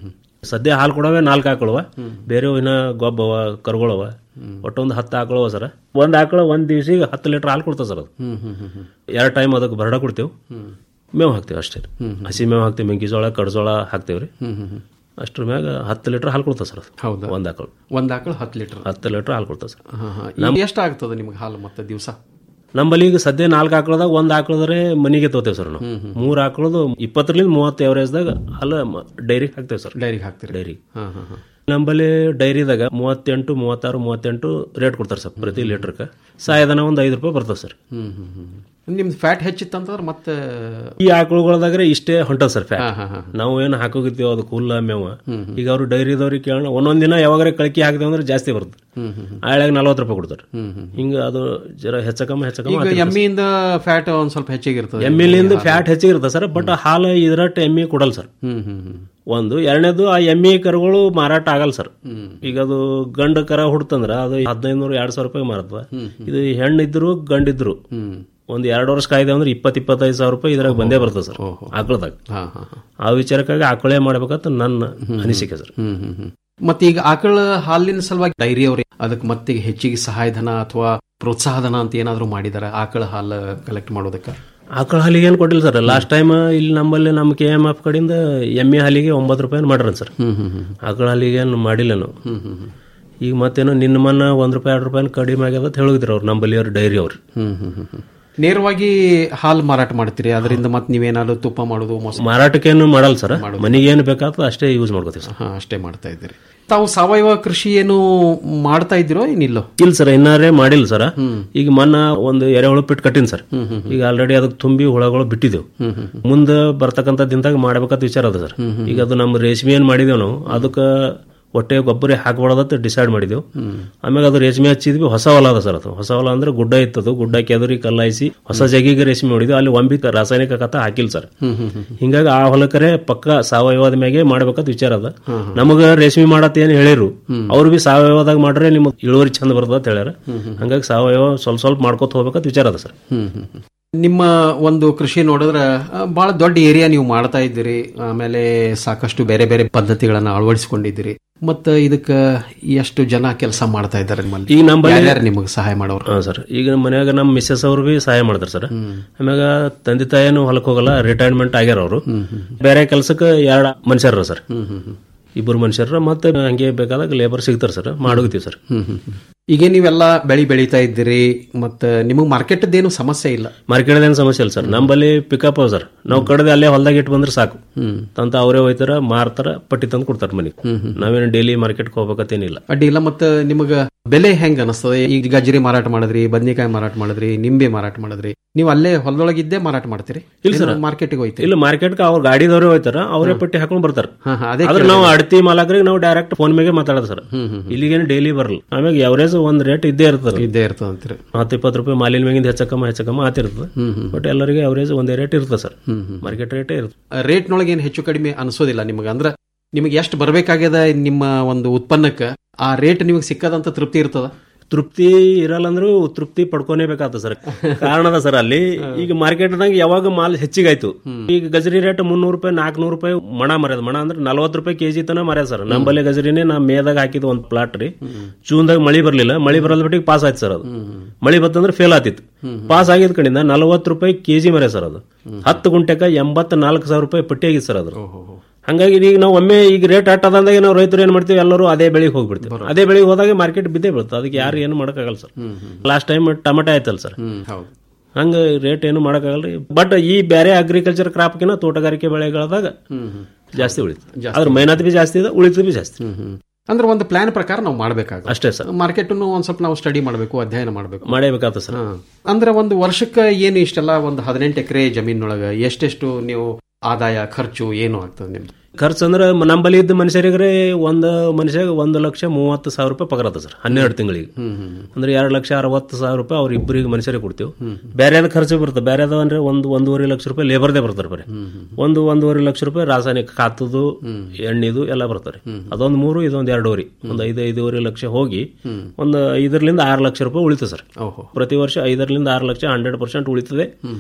ಸದ್ಯ ಹಾಲು ಕೊಡವೆ ನಾಲ್ಕು ಆಕಳುವ ಬೇರೆ ಇನ್ನ ಗೊಬ್ಬವ ಕರುಗಳವ ಒಟ್ಟೊಂದು ಹತ್ತು ಆಕಳುವ ಸರ್ ಒಂದ್ ಆಕಳ ಒಂದ್ ದಿವ್ಸಿಗೆ ಹತ್ತು ಲೀಟರ್ ಹಾಲು ಕೊಡ್ತಾವ ಸರ್ ಅದು ಎರಡು ಟೈಮ್ ಅದಕ್ಕೆ ಬರಡ ಕೊಡ್ತೇವೆ ಮೇವು ಹಾಕ್ತೇವೆ ಅಷ್ಟೇ ಹಸಿ ಮೇವು ಹಾಕ್ತೇವೆ ಮೆಂಕಿಜೋಳ ಕಡ್ಜೋಳ ಹಾಕ್ತೇವೆ ರೀ ಅಷ್ಟ್ರ ಮ್ಯಾಗ ಹತ್ತು ಲೀಟರ್ ಹಾಲು ಕೊಡ್ತಾವ ಸರ್ ಅದು ಹೌದಾ ಒಂದ್ ಆಕಳು ಒಂದ್ ಆಕಳು ಹತ್ತು ಲೀಟರ್ ಹತ್ತು ಲೀಟರ್ ಹಾಲು ಕೊಡ್ತಾವ ಸರ್ ಈಗ ಎಷ್ಟು ಆಗ್ತದೆ ನಿಮ್ಗೆ ಹಾಲು ಮತ್ತೆ ದಿವಸ ನಮ್ಮಲ್ಲಿ ಈಗ ಸದ್ಯ ನಾಲ್ಕು ಆಕಳದಾಗ ಒಂದ್ ಆಕಳದ್ರೆ ಮನಿಗೆ ತೋತೇವೆ ಸರ್ ನಾವು ಮೂರ್ ಆಕಳದು ಇಪ್ಪತ್ತರಿಂದ ಮೂವತ್ತು ಎವರೇಜ್ದಾಗ ಹಾಲು ಡೈರಿ ಹಾಕ್ತೇವೆ ಸರ್ ಡೈರಿಗೆ ಹಾಕ್ತೀರಿ ಡೈರಿ ಹಾಂ ಹಾಂ ಹಾಂ ನಮ್ಮಲ್ಲಿ ಡೈರಿದಾಗ ಮೂವತ್ತೆಂಟು ಮೂವತ್ತಾರು ಮೂವತ್ತೆಂಟು ರೇಟ್ ಕೊಡ್ತಾರೆ ಸರ್ ಪ್ರತಿ ಲೀಟರ್ಗೆ ಸಾಯದನ ಒಂದು ಐದು ರೂಪಾಯಿ ಬರ್ತದೆ ಸರ್ ಹ್ಮ್ ಹ್ಮ್ ಹ್ಮ್ ನಿಮ್ದು ಫ್ಯಾಟ್ ಹೆಚ್ಚಿತ್ತಂತಂದ್ರೆ ಮತ್ತೆ ಈ ಆಕಳುಗಳದಾಗ್ರೆ ಇಷ್ಟೇ ಹೊಂಟದ ಸರ್ ಹಾ, ಫ್ಯಾಟ್ ಹಾ, ಹಾ. ನಾವು ಏನು ಹಾಕೋಗಿರ್ತೀವಿ ಅದು ಕೂಲ್ಲ ಮೇವ ಈಗ ಅವರು ಡೈರಿದವ್ರಿಗೆ ಕೇಳೋಣ ಒಂದೊಂದ್ ದಿನ ಯಾವಾಗಾರ ಕಳಕಿ ಹಾಕಿದೆ ಅಂದ್ರೆ ಜಾಸ್ತಿ ಬರುತ್ತೆ ಆಳ್ಯಾಗ ನಲ್ವತ್ತು ರೂಪಾಯಿ ಕೊಡ್ತಾರೆ ಹಿಂಗ ಅದು ಜರ ಹೆಚ್ಚಕಮ್ಮ ಹೆಚ್ಚಕಮ್ಮ ಈಗ ಎಮ್ಮಿಯಿಂದ ಫ್ಯಾಟ್ ಒಂದ್ ಸ್ವಲ್ಪ ಹೆಚ್ಚಿಗೆ ಇರ್ತದೆ ಎಮ್ಮಿಲಿಂದ ಫ್ಯಾಟ್ ಹೆಚ್ಚಿಗಿರುತ್ತೆ ಸರ್ ಬಟ್ ಹಾಲು ಇದರಟ್ಟು ಎಮ್ಮಿ ಕೊಡಲ್ಲ ಸರ್ ಹ್ಮ್ ಹ್ಮ್ ಹ್ಮ್ ಒಂದು ಎರಡನೇದು ಆ ಎಮ್ಮಿ ಕರುಗಳು ಮಾರಾಟ ಆಗಲ್ಲ ಸರ್ ಈಗ ಅದು ಗಂಡು ಕರ ಹುಡ್ತಂದ್ರ ಅದು ಹದಿನೈದು ನೂರು ಎರಡ್ ಸಾವಿರ ರೂಪಾಯಿ ಮಾರತ್ವ ಇದು ಹೆಣ್ಣಿದ್ರು ಗಂಡಿದ್ರು ಒಂದ್ ಎರಡು ವರ್ಷ ಕಾಯ್ದೆ ಅಂದ್ರೆ ಇಪ್ಪತ್ ಇಪ್ಪತ್ತೈದು ಸಾವಿರ ರೂಪಾಯಿ ಇದ್ರಾಗ ಬಂದೇ ಬರ್ತದೆ ಸರ್ ಆಕಳದಾಗ ಹಾ ಹಾ ಹಾ ಆ ವಿಚಾರಕ್ಕಾಗಿ ಆಕಳೇ ಮಾಡ್ಬೇಕಂತ ನನ್ನ ಅನಿಸಿಕೆ ಸರ್ ಹ್ಮ್ ಹ್ಮ್ ಹ್ಮ್ ಮತ್ತೆ ಈಗ ಆಕಳ ಹಾಲಿನ ಸಲುವಾಗಿ ಡೈರಿ ಅವ್ರಿ ಅದಕ್ಕೆ ಮತ್ತೆ ಹೆಚ್ಚಿಗೆ ಸಹಾಯಧನ ಅಥವಾ ಪ್ರೋತ್ಸಾಹಧನ ಅಂತ ಏನಾದ್ರು ಮಾಡಿದಾರ ಆಕಳ ಹಾಲು ಕಲೆಕ್ಟ್ ಮಾಡೋದಕ್ಕೆ ಆಕಳ ಹಾಲಿಗೆ ಏನು ಕೊಟ್ಟಿಲ್ಲ ಸರ್ ಲಾಸ್ಟ್ ಟೈಮ್ ಇಲ್ಲಿ ನಮ್ಮಲ್ಲಿ ನಮ್ಮ ಕೆ ಎಮ್ ಎಫ್ ಕಡೆಯಿಂದ ಎಮ್ಮೆ ಹಾಲಿಗೆ ಒಂಬತ್ತು ರೂಪಾಯಿ ಮಾಡ್ರ ಸರ್ ಆಕಳ ಹಾಲಿಗೆ ಏನು ಮಾಡಿಲ್ಲ ನಾವು ಈಗ ಮತ್ತೇನೋ ನಿನ್ನ ಮನ್ನ ಒಂದ್ ರೂಪಾಯಿ ಎರಡು ರೂಪಾಯಿ ಕಡಿಮೆ ಆಗ್ಯದ ಅಂತ ಹೇಳಿದ್ರು ಅವ್ರು ನಮ್ಮಲ್ಲಿ ಅವ್ರು ಡೈರಿ ಅವ್ರು ಹ್ಮ್ ಹ್ಮ್ ಹ್ಮ್ ಹ್ಮ್. ನೇರವಾಗಿ ಹಾಲು ಮಾರಾಟ ಮಾಡ್ತೀರಿ ಅದರಿಂದ ಮತ್ತೆ ನೀವೇನಾದ್ರು ತುಪ್ಪ ಮಾಡೋದು ಮೊಸರು ಮಾರಾಟಕ್ಕೇನು ಮಾಡಲ್ಲ ಸರ್ ಮನೆಗೆ ಏನು ಬೇಕಾಗ್ತದೆ ಅಷ್ಟೇ ಯೂಸ್ ಮಾಡ್ಕೋತೀವಿ ಸರ್ ಹಾ ಅಷ್ಟೇ ಮಾಡ್ತಾ ಇದ್ದೀರಿ ತಾವು ಸಾವಯವ ಕೃಷಿ ಏನು ಮಾಡ್ತಾ ಇದ್ದೀರೋ ಏನಿಲ್ಲೋ ಇಲ್ಲ ಸರ್ ಇನ್ನಾರೇ ಮಾಡಿಲ್ಲ ಸರ್ ಈಗ ಮನ್ನ ಒಂದು ಎರೆಹುಳು ಪಿಟ್ ಕಟ್ಟಿನ ಸರ್ ಈಗ ಆಲ್ರೆಡಿ ಅದಕ್ಕೆ ತುಂಬಿ ಹುಳಗಳು ಬಿಟ್ಟಿದ್ದೆವು ಮುಂದೆ ಬರ್ತಕ್ಕಂಥ ದಿನದಾಗ ಮಾಡ್ಬೇಕಂತ ವಿಚಾರ ಅದ ಸರ್ ಈಗ ಅದು ನಮ್ಮ ರೇಷ್ಮೆ ಏನ್ ಮಾಡಿದೇವ್ ನಾವು ಅದಕ್ಕೆ ಹೊಟ್ಟೆ ಗೊಬ್ಬರ ಹಾಕಬಾರ್ದಂತ ಡಿಸೈಡ್ ಮಾಡಿದೆವು ಆಮೇಲೆ ಅದು ರೇಷ್ಮೆ ಹಚ್ಚಿದ್ವಿ ಹೊಸ ಹೊಲ ಅದ ಸರ್ ಅದು ಹೊಸ ಹೊಲ ಅಂದ್ರೆ ಗುಡ್ಡ ಇತ್ತದು ಗುಡ್ಡ ಕೆದರಿ ಕಲ್ಲಾಯಿಸಿ ಹೊಸ ಜಗಿಗೆ ರೇಷ್ಮೆ ಹೊಡಿದ್ವಿ ಅಲ್ಲಿ ಒಂಬಿ ರಾಸಾಯನಿಕ ಕಥ ಹಾಕಿಲ್ಲ ಸರ್ ಹಿಂಗಾಗಿ ಆ ಹೊಲಕರೆ ಪಕ್ಕ ಸಾವಯವದ ಮ್ಯಾಗೆ ಮಾಡ್ಬೇಕಂತ ವಿಚಾರ ಅದ ನಮಗ ರೇಷ್ಮೆ ಮಾಡತ್ ಏನ್ ಹೇಳಿರು ಅವ್ರು ಬಿ ಸಾವಯವದಾಗ ಮಾಡ್ರೆ ನಿಮ್ಗೆ ಇಳುವರಿ ಚಂದ ಬರ್ತದ ಅಂತ ಹೇಳ್ಯಾರ ಹಂಗಾಗಿ ಸಾವಯವ ಸ್ವಲ್ಪ ಸ್ವಲ್ಪ ಮಾಡ್ಕೊತ ಹೋಗ್ಬೇಕಂತ ವಿಚಾರ ಅದ ಸರ್ ಹ್ಮ್ ಹ್ಮ್ ಹ್ಮ್. ನಿಮ್ಮ ಒಂದು ಕೃಷಿ ನೋಡಿದ್ರೆ ಆ, ಬಹಳ ದೊಡ್ಡ ಏರಿಯಾ ನೀವು ಮಾಡ್ತಾ ಇದ್ದೀರಿ ಆಮೇಲೆ ಸಾಕಷ್ಟು ಬೇರೆ ಬೇರೆ ಪದ್ಧತಿಗಳನ್ನ ಅಳವಡಿಸಿಕೊಂಡಿದ್ದೀರಿ ಮತ್ತ ಇದಕ್ಕ ಎಷ್ಟು ಜನ ಕೆಲಸ ಮಾಡ್ತಾ ಇದ್ದಾರೆ ನಿಮ್ಮಲ್ಲಿ ಈಗ ನಮ್ಮಲ್ಲಿ- ಯಾರ್ಯಾರು ನಿಮಗೆ ಸಹಾಯ ಮಾಡೋರು ಹಾ ಸರ್ ಈಗ ಮನ್ಯಾಗ ನಮ್ಮ ಮಿಸ್ಸಸ್ ಅವ್ರು ಬಿ ಸಹಾಯ ಮಾಡ್ತಾರೆ ಸರ್ ಆಮ್ಯಾಗ ತಂದೆ ತಾಯಿನೂ ಹೊಲಕ್ ಹೋಗಲ್ಲ ರಿಟೈರ್ಮೆಂಟ್ ಆಗ್ಯಾರ ಅವರು ಬೇರೆ ಕೆಲ್ಸಕ್ಕೆ ಎರಡು ಮನುಷ್ಯರ ಸರ್ ಇಬ್ಬರು ಮನುಷ್ಯರ ಮತ್ತೆ ಹಂಗೆ ಬೇಕಾದಾಗ ಲೇಬರ್ ಸಿಗ್ತಾರೆ ಸರ್ ಮಾಡೋಗ್ತೀವಿ ಸರ್ ಈಗ ನೀವೆಲ್ಲ ಬೆಳಿ ಬೆಳೀತಾ ಇದ್ದೀರಿ ಮತ್ತ ನಿಮಗೆ ಮಾರ್ಕೆಟ್ ಏನು ಸಮಸ್ಯೆ ಇಲ್ಲ ಮಾರ್ಕೆಟ್ ಏನು ಸಮಸ್ಯೆ ಇಲ್ಲ ಸರ್ ನಮ್ಮಲ್ಲಿ ಪಿಕಪ್ ಅವ ಸರ್ ನಾವು ಕಡ್ದು ಅಲ್ಲೇ ಹೊಲ್ದಾಗ ಇಟ್ಟು ಬಂದ್ರೆ ಸಾಕು ತಂತ ಅವರೇ ಹೋಯ್ತಾರ ಮಾರ್ತಾರ ಪಟ್ಟಿ ತಂದು ಕೊಡ್ತಾರೆ ಮನೆಗೆ ನಾವೇನು ಡೈಲಿ ಮಾರ್ಕೆಟ್ಗೆ ಹೋಗ್ಬೇಕತ್ತೇನಿಲ್ಲ ಅಡ್ಡಿ ಇಲ್ಲ ಮತ್ತ ನಿಮಗ ಬೆಲೆ ಹೆಂಗ ಅನಿಸ್ತದೆ ಈಗ ಗಜ್ರಿ ಮಾರಾಟ ಮಾಡಿದ್ರಿ ಬದ್ನಿಕಾಯಿ ಮಾರಾಟ ಮಾಡಿದ್ರಿ ನಿಂಬೆ ಮಾರಾಟ ಮಾಡಿದ್ರಿ ನೀವು ಅಲ್ಲೇ ಹೊಲದೊಳಗಿದ್ದೇ ಮಾರಾಟ ಮಾಡ್ತೀರಿ ಇಲ್ಲ ಸರ್ ಮಾರ್ಕೆಟ್ಗೆ ಹೋಯ್ತೀರಿ ಇಲ್ಲ ಮಾರ್ಕೆಟ್ಗೆ ಅವ್ರ ಗಾಡಿದವ್ರೆ ಹೋಯ್ತಾರ ಅವರೇ ಪಟ್ಟಿ ಹಾಕೊಂಡ್ ಬರ್ತಾರೆ ಹಾ, ಹಾ, ಅದೇ ಆದ್ರೆ ಕೇಳಿದೆ. ನಾವು ಅಡ್ತಿ ಮಾಲಕರಿಗೆ ನಾವು ಡೈರೆಕ್ಟ್ ಫೋನ್ ಮೇಲೆ ಮಾತಾಡೋದು ಸರ್ ಇಲ್ಲಿಗೇನು ಡೈಲಿ ಬರಲ್ಲ ಆಮೇಲೆ ಎವರೇಜ್ ಒಂದ್ ರೇಟ್ ಇದ್ದೇ ಇರ್ತದೆ ಇದ್ದೇ ಇರ್ತದೆ ಅಂತೀರಿ ಹತ್ತು ಇಪ್ಪತ್ತು ರೂಪಾಯಿ ಮಾಲಿನ ಮ್ಯಾಗಿಂದ ಹೆಚ್ಚಕಮ್ಮ ಹೆಚ್ಚಕಮ್ಮ ಆತಿರ್ತದೆ ಬಟ್ ಎಲ್ಲರಿಗೆ ಅವರೇಜ್ ಒಂದೇ ರೇಟ್ ಇರ್ತದೆ ಸರ್ ಮಾರ್ಕೆಟ್ ರೇಟೇ ಇರ್ತದೆ ರೇಟ್ನೊಳಗೆ ಏನು ಹೆಚ್ಚು ಕಡಿಮೆ ಅನಿಸೋದಿಲ್ಲ ನಿಮಗೆ ಅಂದ್ರೆ ನಿಮಗೆ ಎಷ್ಟು ಬರಬೇಕಾಗ್ಯದ ನಿಮ್ಮ ಒಂದು ಉತ್ಪನ್ನಕ್ಕೆ ಆ ರೇಟ್ ನಿಮಗೆ ಸಿಕ್ಕದಂತ ತೃಪ್ತಿ ಇರ್ತದ ತೃಪ್ತಿ ಇರಲ್ಲ ಅಂದ್ರೂ ತೃಪ್ತಿ ಪಡ್ಕೊನೇಬೇಕಾಗ್ತದೆ ಸರ್ ಕಾರಣದ ಸರ್ ಅಲ್ಲಿ ಈಗ ಮಾರ್ಕೆಟ್ದಾಗ ಯಾವಾಗ ಮಾಲ್ ಹೆಚ್ಚಿಗಾಯ್ತು ಈಗ ಗಜರಿ ರೇಟ್ ಮುನ್ನೂರು ರೂಪಾಯಿ ನಾಲ್ಕನೂರು ರೂಪಾಯಿ ಮಣ ಮರ್ಯಾದ ಮಣ ಅಂದ್ರೆ ನಲ್ವತ್ತು ರೂಪಾಯಿ ಕೆಜಿ ತನ ಮರ್ಯಾದ ಸರ್ ನಮ್ಮಲ್ಲಿ ಗಜರಿನೇ ನಾ ಮೇದಾಗ ಹಾಕಿದ ಒಂದು ಪ್ಲಾಟ್ ರೀ ಜೂನ್ದಾಗ ಮಳಿ ಬರ್ಲಿಲ್ಲ ಮಳಿ ಬರಲ್ ಬಿಟ್ಟಿಗೆ ಪಾಸ್ ಆಯ್ತು ಸರ್ ಅದು ಮಳಿ ಬತ್ತಂದ್ರೆ ಫೇಲ್ ಆತಿತ್ತು ಪಾಸ್ ಆಗಿದ್ ಕಡೆಯಿಂದ ನಲವತ್ತು ರೂಪಾಯಿ ಕೆಜಿ ಮರ್ಯಾದ ಸರ್ ಅದು ಹತ್ತು ಗುಂಟೆಕ ಎಂಬತ್ತ ನಾಲ್ಕು ಸಾವಿರ ರೂಪಾಯಿ ಪಟ್ಟಿ ಆಗಿತ್ತು ಸರ್ ಅದು ಹಂಗಾಗಿ ಈಗ ನಾವು ಒಮ್ಮೆ ಈಗ ರೇಟ್ ಅಟ್ ಅದಂದಾಗ ನಾವು ರೈತರು ಏನ್ ಮಾಡ್ತೀವಿ ಎಲ್ಲರೂ ಅದೇ ಬೆಳೆಗೆ ಹೋಗ್ಬಿಡ್ತೀವಿ ಅದೇ ಬೆಳೆಗೆ ಹೋದಾಗ ಮಾರ್ಕೆಟ್ ಬಿದ್ದೇ ಬೀಳುತ್ತೆ ಅದಕ್ಕೆ ಯಾರು ಏನು ಮಾಡೋಕ್ಕಾಗಲ್ಲ ಸರ್ ಲಾಸ್ಟ್ ಟೈಮ್ ಟಮಟೆ ಆಯ್ತಲ್ಲ ಸರ್ ಹೌದು ಹಂಗ ರೇಟ್ ಏನು ಮಾಡೋಕ್ಕಾಗಲ್ರಿ ಬಟ್ ಈ ಬೇರೆ ಅಗ್ರಿಕಲ್ಚರ್ ಕ್ರಾಪ್ಗಿನ ತೋಟಗಾರಿಕೆ ಬೆಳೆಗಳದಾಗ ಜಾಸ್ತಿ ಉಳಿತು ಅದ್ರ ಮೈನಾತ್ ಬಿ ಜಾಸ್ತಿ ಇದೆ ಉಳಿತು ಬಿ ಜಾಸ್ತಿ ಅಂದ್ರೆ ಒಂದು ಪ್ಲಾನ್ ಪ್ರಕಾರ ನಾವು ಮಾಡಬೇಕಾಗುತ್ತೆ ಅಷ್ಟೇ ಸರ್ ಮಾರ್ಕೆಟ್ ಒಂದ್ ಸ್ವಲ್ಪ ನಾವು ಸ್ಟಡಿ ಮಾಡಬೇಕು ಅಧ್ಯಯನ ಮಾಡಬೇಕು ಮಾಡೇಬೇಕಾಗ್ತದೆ ಸರ್ ಅಂದ್ರೆ ಒಂದು ವರ್ಷಕ್ಕೆ ಏನು ಇಷ್ಟೆಲ್ಲ ಒಂದು ಹದಿನೆಂಟು ಎಕರೆ ಜಮೀನೊಳಗೆ ಎಷ್ಟೆಷ್ಟು ನೀವು ಆದಾಯ ಖರ್ಚು ಏನು ಆಗ್ತದೆ ನಿಮ್ದು ಖರ್ಚು ಅಂದ್ರೆ ಮ- ನಂಬಲ್ಲಿ ಇದ್ದ ಮನುಷ್ಯರಿಗೆ ಒಂದು ಮನುಷ್ಯಗೆ ಒಂದು ಲಕ್ಷ ಮೂವತ್ತು ಸಾವಿರ ರೂಪಾಯಿ ಪಗಾರ ಅದ ಸರ್ ಹನ್ನೆರಡು ತಿಂಗಳಿಗೆ ಅಂದ್ರೆ ಎರಡು ಲಕ್ಷ ಅರವತ್ತು ಸಾವಿರ ರೂಪಾಯಿ ಅವ್ರ ಇಬ್ಬರಿಗೆ ಮನುಷ್ಯರಿಗೆ ಕೊಡ್ತೀವಿ ಬೇರೆ ಖರ್ಚು ಬರುತ್ತೆ ಬೇರೆ ಅದಾವ ಅಂದ್ರೆ ಒಂದು ಒಂದೂವರೆ ಲಕ್ಷ ರೂಪಾಯಿ ಲೇಬರ್ದೇ ಬರ್ತಾರೆ ಬರೀ ಒಂದು ಒಂದೂವರೆ ಲಕ್ಷ ರೂಪಾಯಿ ರಾಸಾಯನಿಕ ಖಾತದು ಎಣ್ಣಿದು ಎಲ್ಲ ಬರ್ತಾರೆ ಅದೊಂದು ಮೂರು ಇದೊಂದು ಎರಡೂವರೆ ಒಂದು ಐದು ಐದೂವರೆ ಲಕ್ಷ ಹೋಗಿ ಒಂದು ಐದರಿಂದ ಆರು ಲಕ್ಷ ರೂಪಾಯಿ ಉಳಿತು ಸರ್ ಓಹೋ ಪ್ರತಿ ವರ್ಷ ಐದರಿಂದ ಆರು ಲಕ್ಷ ಹಂಡ್ರೆಡ್ ಪರ್ಸೆಂಟ್ ಉಳಿತದೆ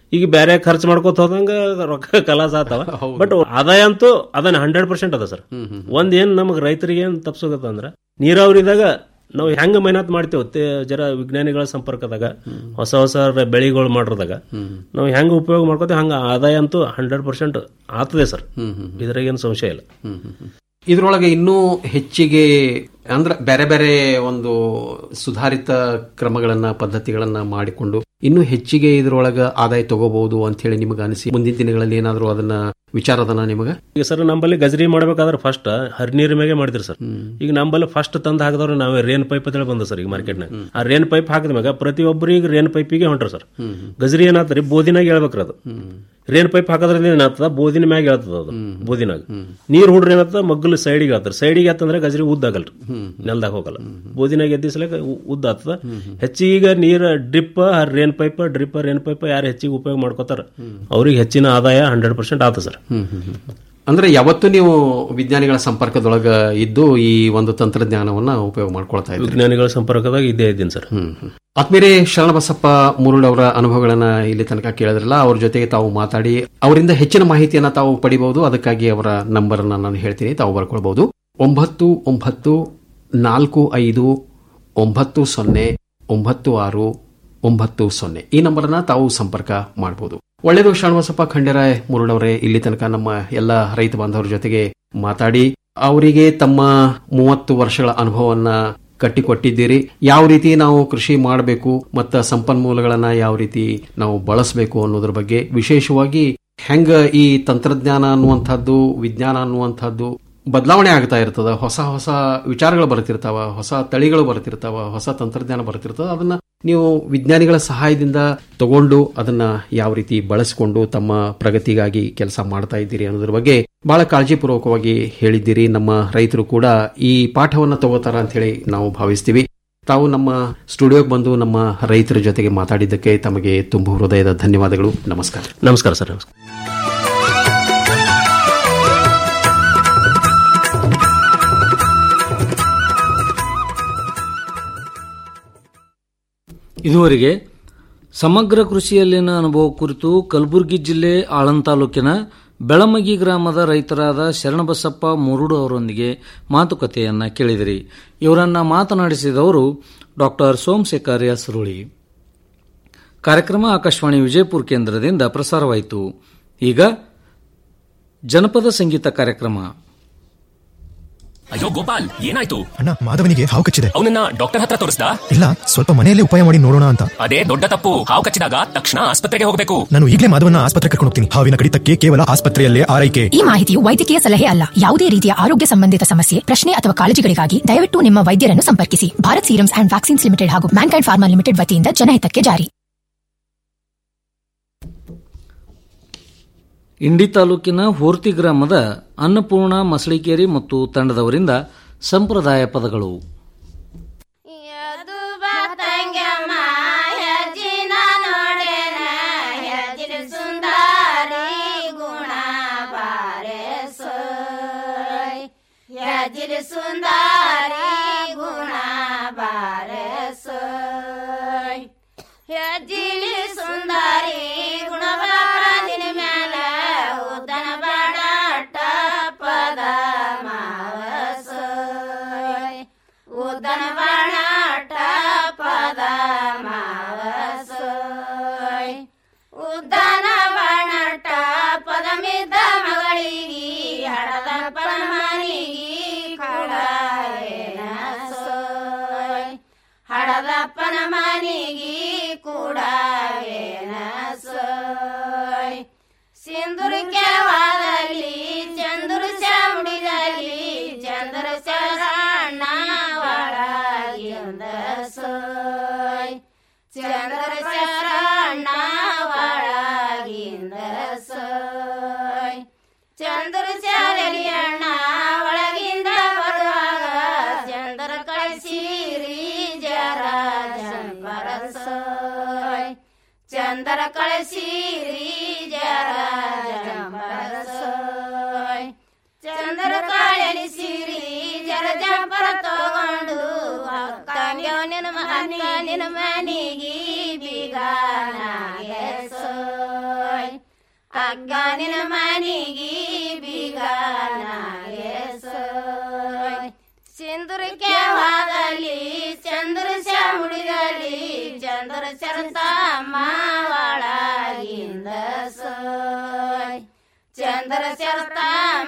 ಈಗ ಬೇರೆ ಖರ್ಚು ಮಾಡ್ಕೋತ ಹೋದಂಗ ರೊಕ್ಕ ಕಲಾಸ ಆತಾವ ಬಟ್ ಆದಾಯ ಅಂತೂ ಅದನ್ನ ಹಂಡ್ರೆಡ್ ಪರ್ಸೆಂಟ್ ಅದ ಸರ್ ಒಂದ್ ಏನ್ ನಮಗ್ ರೈತರಿಗೆ ಏನ್ ತಪ್ಸೋಗತ್ತ ಅಂದ್ರ ನೀರಾವರಿದಾಗ ನಾವು ಹೆಂಗ ಮೆಹನತ್ ಮಾಡ್ತೇವೆ ತೇ- ಜರ ವಿಜ್ಞಾನಿಗಳ ಸಂಪರ್ಕದಾಗ ಹೊಸ ಹೊಸ ರ- ಬೆಳೆಗಳು ಮಾಡಿದಾಗ ನಾವು ಹೆಂಗ ಉಪಯೋಗ ಮಾಡ್ಕೋತೇವೆ ಹಂಗ ಆದಾಯ ಅಂತೂ ಹಂಡ್ರೆಡ್ ಪರ್ಸೆಂಟ್ ಆಗ್ತದೆ ಸರ್ ಇದ್ರಾಗ ಏನು ಸಂಶಯ ಇಲ್ಲ ಇದ್ರೊಳಗೆ ಇನ್ನೂ ಹೆಚ್ಚಿಗೆ ಅಂದ್ರೆ ಬೇರೆ ಬೇರೆ ಒಂದು ಸುಧಾರಿತ ಕ್ರಮಗಳನ್ನ ಪದ್ಧತಿಗಳನ್ನ ಮಾಡಿಕೊಂಡು ಇನ್ನೂ ಹೆಚ್ಚಿಗೆ ಇದ್ರೊಳಗ ಆದಾಯ ತಗೋಬಹುದು ಅಂತ ಹೇಳಿ ನಿಮಗೆ ಅನಿಸಿ ಮುಂದಿನ ದಿನಗಳಲ್ಲಿ ಏನಾದರೂ ಅದನ್ನ ವಿಚಾರದನ ನಿಮಗ ಈಗ ಸರ್ ನಂಬಲ್ಲಿ ಗಜರಿ ಮಾಡ್ಬೇಕಾದ್ರೆ ಫಸ್ಟ್ ಹರಿನೀರ್ ಮ್ಯಾಗೆ ಮಾಡಿದ್ರಿ ಸರ್ ಈಗ ನಂಬಲ್ಲಿ ಫಸ್ಟ್ ತಂದು ಹಾಕಿದವ್ರು ನಾವೇ ರೇನ್ ಪೈಪ್ ಅಂತ ಹೇಳಿ ಬಂದ ಸರ್ ಈಗ ಮಾರ್ಕೆಟ್ನಾಗ ಆ ರೇನ್ ಪೈಪ್ ಹಾಕಿದ ಮ್ಯಾಗ ಪ್ರತಿಯೊಬ್ಬರಿಗೆ ರೇನ್ ಪೈಪಿಗೆ ಹೊಂಟ್ರ ಸರ್ ಗಜರಿ ಏನಾತ್ರಿ ಬೋದಿನಾಗ ಹೇಳ್ಬೇಕ್ರಿ ಅದು ರೇನ್ ಪೈಪ್ ಹಾಕೋದ್ರಿಂದ ಏನಾಗ್ತದ ಬೋದಿನ ಮ್ಯಾಗ ಹೇಳ್ತದ ಅದು ಬೋದಿನಾಗ ನೀರ್ ಹುಡ್ರಿ ಏನಾಗ್ತದ ಮಗ್ಗಲು ಸೈಡಿಗೆ ಹೇಳ್ತಾರೆ ಸೈಡಿಗೆ ಆತಂದ್ರೆ ಗಜರಿ ಉದ್ದಾಗಲ್ರಿ ನೆಲ್ದಾಗ ಹೋಗಲ್ಲ ಬೋದಿನಾಗ ಎದ್ದಿಸ್ಲಕ ಉದ್ದ ಆಗ್ತದ ಹೆಚ್ಚಿಗೆ ನೀರ್ drip rain pipe drip rain pipe ಯಾರು ಹೆಚ್ಚಿಗೆ ಉಪಯೋಗ ಮಾಡ್ಕೋತಾರ ಅವ್ರಿಗೆ ಹೆಚ್ಚಿನ ಆದಾಯ ಹಂಡ್ರೆಡ್ ಪರ್ಸೆಂಟ್ ಆತ ಸರ್ ಅಂದ್ರೆ ಯಾವತ್ತು ನೀವು ವಿಜ್ಞಾನಿಗಳ ಸಂಪರ್ಕದೊಳಗ ಇದ್ದು ಈ ಒಂದು ತಂತ್ರಜ್ಞಾನವನ್ನ ಉಪಯೋಗ ಮಾಡ್ಕೊಳ್ತಾ ಇದ್ದೀರಿ ವಿಜ್ಞಾನಿಗಳ ಸಂಪರ್ಕದಾಗ ಇದ್ದೇ ಇದ್ದೀನಿ ಸರ್ ಆತ್ಮೀರೆ ಶರಣಬಸಪ್ಪ ಮುರುಳ್ ಅವರ ಅನುಭವಗಳನ್ನ ಇಲ್ಲಿ ತನಕ ಕೇಳಿದ್ರಲ್ಲ ಅವ್ರ ಜೊತೆಗೆ ತಾವು ಮಾತಾಡಿ ಅವರಿಂದ ಹೆಚ್ಚಿನ ಮಾಹಿತಿಯನ್ನ ತಾವು ಪಡಿಬಹುದು ಅದಕ್ಕಾಗಿ ಅವರ ನಂಬರ್ ಅನ್ನ ನಾನು ಹೇಳ್ತೀನಿ ತಾವು ಬರ್ಕೊಳ್ಬಹುದು ಒಂಬತ್ತು ಒಂಬತ್ತು ನಾಲ್ಕು ಐದು ಒಂಬತ್ತು ಸೊನ್ನೆ ಒಂಬತ್ತು ಆರು ಒಂಬತ್ತು ಸೊನ್ನೆ ಈ ನಂಬರ್ನ ತಾವು ಸಂಪರ್ಕ ಮಾಡಬಹುದು ಒಳ್ಳೆಯದು ಶರಣಬಸಪ್ಪ ಖಂಡರಾಯ್ ಮುರುಳವರೇ ಇಲ್ಲಿ ತನಕ ನಮ್ಮ ಎಲ್ಲ ರೈತ ಬಾಂಧವರ ಜೊತೆಗೆ ಮಾತಾಡಿ ಅವರಿಗೆ ತಮ್ಮ ಮೂವತ್ತು ವರ್ಷಗಳ ಅನುಭವವನ್ನ ಕಟ್ಟಿಕೊಟ್ಟಿದ್ದೀರಿ ಯಾವ ರೀತಿ ನಾವು ಕೃಷಿ ಮಾಡಬೇಕು ಮತ್ತು ಸಂಪನ್ಮೂಲಗಳನ್ನ ಯಾವ ರೀತಿ ನಾವು ಬಳಸಬೇಕು ಅನ್ನೋದ್ರ ಬಗ್ಗೆ ವಿಶೇಷವಾಗಿ ಹೆಂಗ ಈ ತಂತ್ರಜ್ಞಾನ ಅನ್ನುವಂಥದ್ದು ವಿಜ್ಞಾನ ಅನ್ನುವಂಥದ್ದು ಬದಲಾವಣೆ ಆಗ್ತಾ ಇರ್ತದ ಹೊಸ ಹೊಸ ವಿಚಾರಗಳು ಬರ್ತಿರ್ತಾವ ಹೊಸ ತಳಿಗಳು ಬರ್ತಿರ್ತಾವ ಹೊಸ ತಂತ್ರಜ್ಞಾನ ಬರ್ತಿರ್ತದ ಅದನ್ನ ನೀವು ವಿಜ್ಞಾನಿಗಳ ಸಹಾಯದಿಂದ ತಗೊಂಡು ಅದನ್ನ ಯಾವ ರೀತಿ ಬಳಸಿಕೊಂಡು ತಮ್ಮ ಪ್ರಗತಿಗಾಗಿ ಕೆಲಸ ಮಾಡ್ತಾ ಇದ್ದೀರಿ ಅನ್ನೋದ್ರ ಬಗ್ಗೆ ಬಹಳ ಕಾಳಜಿಪೂರ್ವಕವಾಗಿ ಹೇಳಿದ್ದೀರಿ ನಮ್ಮ ರೈತರು ಕೂಡ ಈ ಪಾಠವನ್ನ ತಗೋತಾರ ಅಂತ ಹೇಳಿ ನಾವು ಭಾವಿಸ್ತೀವಿ ತಾವು ನಮ್ಮ ಸ್ಟುಡಿಯೋಗೆ ಬಂದು ನಮ್ಮ ರೈತರ ಜೊತೆಗೆ ಮಾತಾಡಿದ್ದಕ್ಕೆ ತಮಗೆ ತುಂಬು ಹೃದಯದ ಧನ್ಯವಾದಗಳು ನಮಸ್ಕಾರ ನಮಸ್ಕಾರ ಸರ್ ನಮಸ್ಕಾರ ಇದುವರೆಗೆ ಸಮಗ್ರ ಕೃಷಿಯಲ್ಲಿನ ಅನುಭವ ಕುರಿತು ಕಲಬುರಗಿ ಜಿಲ್ಲೆ ಆಳಂದ್ ತಾಲೂಕಿನ ಬೆಳಮಗಿ ಗ್ರಾಮದ ರೈತರಾದ ಶರಣಬಸಪ್ಪ ಮುರುಡು ಅವರೊಂದಿಗೆ ಮಾತುಕತೆಯನ್ನ ಕೇಳಿದಿರಿ ಇವರನ್ನ ಮಾತನಾಡಿಸಿದವರು ಡಾಕ್ಟರ್ ಸೋಮಶೇಖರ್ ಯಸರುಳಿ ಕಾರ್ಯಕ್ರಮ ಆಕಾಶವಾಣಿ ವಿಜಯಪುರ ಕೇಂದ್ರದಿಂದ ಪ್ರಸಾರವಾಯಿತು ಈಗ ಜನಪದ ಸಂಗೀತ ಕಾರ್ಯಕ್ರಮ ಅಯ್ಯೋ ಗೋಪಾಲ್ ಏನಾಯ್ತು ಅಣ್ಣ ಮಾಧವನಿಗೆ ಹಾವು ಕಚ್ಚಿದೆ ಅವನನ್ನ ಡಾಕ್ಟರ್ ಹತ್ರ ತೋರಿಸ್ದ ಇಲ್ಲ ಸ್ವಲ್ಪ ಮನೆಯಲ್ಲೇ ಉಪಾಯ ಮಾಡಿ ನೋಡೋಣ ಅಂತ ಅದೇ ದೊಡ್ಡ ತಪ್ಪು ಹಾವು ಕಚ್ಚಿದಾಗ ತಕ್ಷಣ ಆಸ್ಪತ್ರೆಗೆ ಹೋಗಬೇಕು ನಾನು ಈಗಲೇ ಮಾಧವನ ಆಸ್ಪತ್ರೆ ಕರ್ಕೊಂಡು ಹೋಗ್ತೀನಿ ಹಾವಿನ ಕಡಿತಕ್ಕೆ ಕೇವಲ ಆಸ್ಪತ್ರೆಯಲ್ಲೇ ಆರೈಕೆ ಈ ಮಾಹಿತಿಯು ವೈದ್ಯಕೀಯ ಸಲಹೆ ಅಲ್ಲ ಯಾವುದೇ ರೀತಿಯ ಆರೋಗ್ಯ ಸಂಬಂಧಿತ ಸಮಸ್ಯೆ ಪ್ರಶ್ನೆ ಅಥವಾ ಕಾಳಜಿಗಳಿಗಾಗಿ ದಯವಿಟ್ಟು ನಿಮ್ಮ ವೈದ್ಯರನ್ನು ಸಂಪರ್ಕಿಸಿ Bharat serums and vaccines limited ಹಾಗೂ ಮ್ಯಾನ್ಕೈಂಡ್ ಫಾರ್ಮಾ ಲಿಮಿಟೆಡ್ ವತಿಯಿಂದ ಜನಹಿತಕ್ಕೆ ಜಾರಿ ಇಂಡಿ ತಾಲೂಕಿನ ಹೋರ್ತಿ ಗ್ರಾಮದ ಅನ್ನಪೂರ್ಣ ಮಸಳಿಕೇರಿ ಮತ್ತು ತಂಡದವರಿಂದ ಸಂಪ್ರದಾಯ ಪದಗಳು ಯಜಿರ ಸುಂದರಿ ಗುಣ ಬಾರಸೋಯ್ ಯಜಿಲಿ ಸುಂದರಿ ಗುಣ ಬಾರದಿನ ಮ್ಯಾಲ ಉದ್ದನ ಬಾಡಾಟ ಪದ ಮಾವಸೋಯ್ ಉದ್ದನ ಬಾಡಾಟ ಪದ ಮಾವಸೋಯ್ ಉದ್ದನ ಬಾಣಟ ಪದ ಮಿದ್ದ ಮಗಳಿಗಿ ಹಡದ ಪರಮನಿಗಿ ಕೂಡವೇನ ಸೋಯ್ ಹಡದಪ್ಪನ ಮನಿಗಿ ಕೂಡವೇನ ಸೋಯ್ ಸಿಂಧುರಿಕೆ ವಾದಲ್ಲಿ ಚಂದ್ರ ಚಾಮುಡಿದಲ್ಲಿ ಚಂದ್ರ ಶರಣ ಒಳಗಿಂದ ಸೋಯ್ ಚಂದ್ರ ಶರಣ ಒಳಗಿಂದ ಸೋಯ್ ಚಂದ್ರ ಚಾರಲಿಯಣ್ಣ ಒಳಗಿಂದ ಬರುವಾಗ ಚಂದ್ರ ಕಳಿಸಿರಿ ಜರ ಜಂಬರಸೋಯ್ ಚಂದ್ರ ಕಳಿಸಿರಿ ಜರ ಜಂಬರಸೋಯ್ ಚಂದ್ರ ಕಳಿಸಿರಿ ಜರ ಜಂಪರ ತಗೊಂಡು ಅಕ್ಕನ್ಯೋ ನಿನ್ನ ಮನೆ ನಿನ್ನ ಮನಿಗಿ ಬಿಗಾನಾಗೆ ಸೋಯ್ ಅಗ್ಗಾನಿನ ಮನಿಗಿ ಬೀಗಾನಾಗೆಸೋಯ್ ಸಿಂಧುರಕ್ಕೆ ವಾದಲ್ಲಿ ಚಂದ್ರ ಮುಡಿದಲ್ಲಿ ಚಂದ್ರ ಚರತ ಮಾವಳಗಿಂದ ಸೋಯ್ ಚಂದ್ರ ಚರತ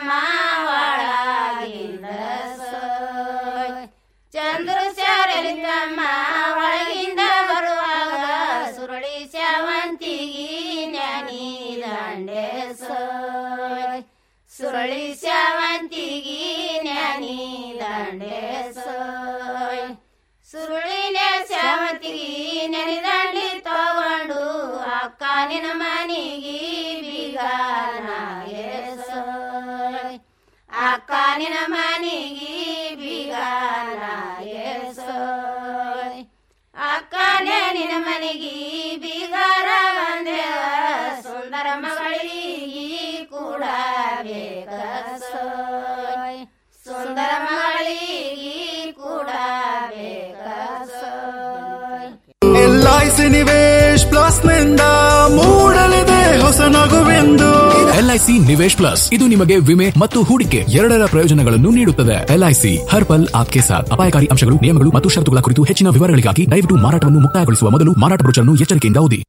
ಮಾವಳಗಿಂದ ಸೋಯ್ ಚಂದ್ರ ಶಾರಲಿಂಗಮ್ಮ ಒಳಗಿಂದ ಬರುವಾಗ ಸುರಳಿ ಶಾವಂತಿಗಿ ಜ್ಞಾನಿ ದಂಡೆ ಸೋಯ್ ಸುರಳಿ ಶಾವಂತಿಗಿ ಜ್ಞಾನಿ ದಂಡೆ ಸೋಯ್ ಸುರುಳಿನ ಶಾವಂತಿಗಿ ನೆನೆದಂಡಿ ತಗೊಂಡು ಅಕ್ಕ ನಿನ್ನ ಮನಿಗಿ ಬೀಗಾನಾಗೆ ಸೋಯ್ ಅಕ್ಕ ನಿನ್ನ ಮನಿಗಿ ಬೀಗಾನಾಗೆ ಸೋಯ್ ಅಕ್ಕನೇ ನಿನ್ನ ಮನಿಗಿ ಬೀಗಾರ ಬಂದೇವ ಸುಂದರ ಮಗಳಿಗಿ ಕೂಡ ಬೇಕ ಸೋಯ್ ಸುಂದರ ಮಗಳಿಗಿ ಕೂಡ ಬೇಕ ಸೋಯ್ ಎಲ್ಐಸಿ ನಿವೇಶ್ ಪ್ಲಸ್ ನಿಂದ ಮೂಡಲಿದೆ ಹೊಸ ನಗುವೆಂದು ಎಲ್ಐಸಿ ನಿವೇಶ್ ಪ್ಲಸ್ ಇದು ನಿಮಗೆ ವಿಮೆ ಮತ್ತು ಹೂಡಿಕೆ ಎರಡರ ಪ್ರಯೋಜನಗಳನ್ನು ನೀಡುತ್ತದೆ ಎಲ್ಐಸಿ ಹರ್ ಪಲ್ ಆಪ್ಕೆ ಸಾಥ್ ಅಪಾಯಕಾರಿ ಅಂಶಗಳು ನಿಯಮಗಳು ಮತ್ತು ಷರತ್ತುಗಳ ಕುರಿತು ಹೆಚ್ಚಿನ ವಿವರಗಳಿಗಾಗಿ ದಯವಿಟ್ಟು ಮಾರಾಟವನ್ನು ಮುಕ್ತಾಯಗೊಳಿಸುವ ಮೊದಲು ಮಾರಾಟ ಬ್ರೋಚರ್ನ್ನು ಎಚ್ಚರಿಕೆಯಿಂದ ಓದಿ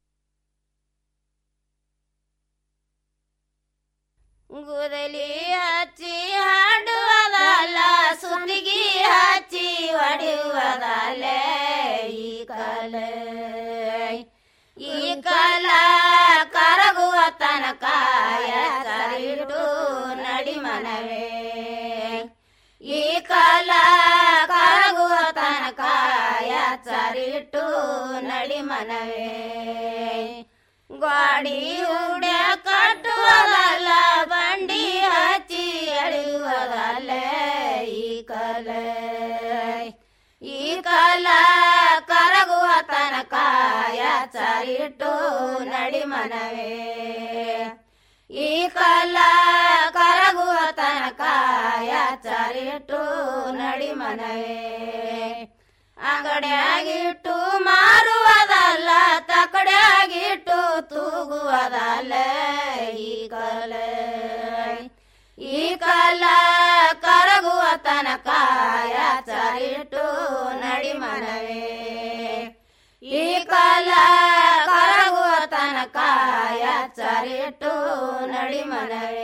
ಗುದಲಿ ಹಚ್ಚಿ ಹಾಡುವುದಲ್ಲ ಸುತ್ತಿಗೆ ಹಚ್ಚಿ ಹೊಡೆಯುವುದಲ್ಲ ಈ ಕಾಲ ಈ ಕಾಲ ಕರಗುವ ತನಕ ಸರಿಟು ನಡಿ ಮನವೇ ಈ ಕಾಲ ಕರಗುವ ತನಕ ಸರಿಟು ನಡಿ ಮನವೇ ಗಾಡಿ ಉಡ್ಯ ಕಟ್ಟುವುದಲ್ಲ ಬಂಡಿ ಹಚ್ಚಿ ಎಳೆಯುವುದಲ್ಲ ಈ ಕಲ ಈ ಕಲ ಕರಗುವ ತನಕ ಸರಿಟ್ಟು ನಡಿ ಮನವೇ ಈ ಕಲ ಕರಗುವ ತನಕ ಸರಿಟ್ಟು ನಡಿ ಮನವೇ ಅಂಗಡಿಯಾಗಿಟ್ಟು ಮಾರುವುದಲ್ಲ ತಕಡಿಯಾಗಿಟ್ಟು ತೂಗುವುದಲ್ಲ ಈ ಕಲ ಈ ಕಲ ಕರಗುವ ತನಕ ಸರಿಟ್ಟು ನಡಿ ಮನವೇ ಈ ಕಲ ಕರಗುವ ತನಕ ಸರಿಟ್ಟು ನಡಿ ಮನವೇ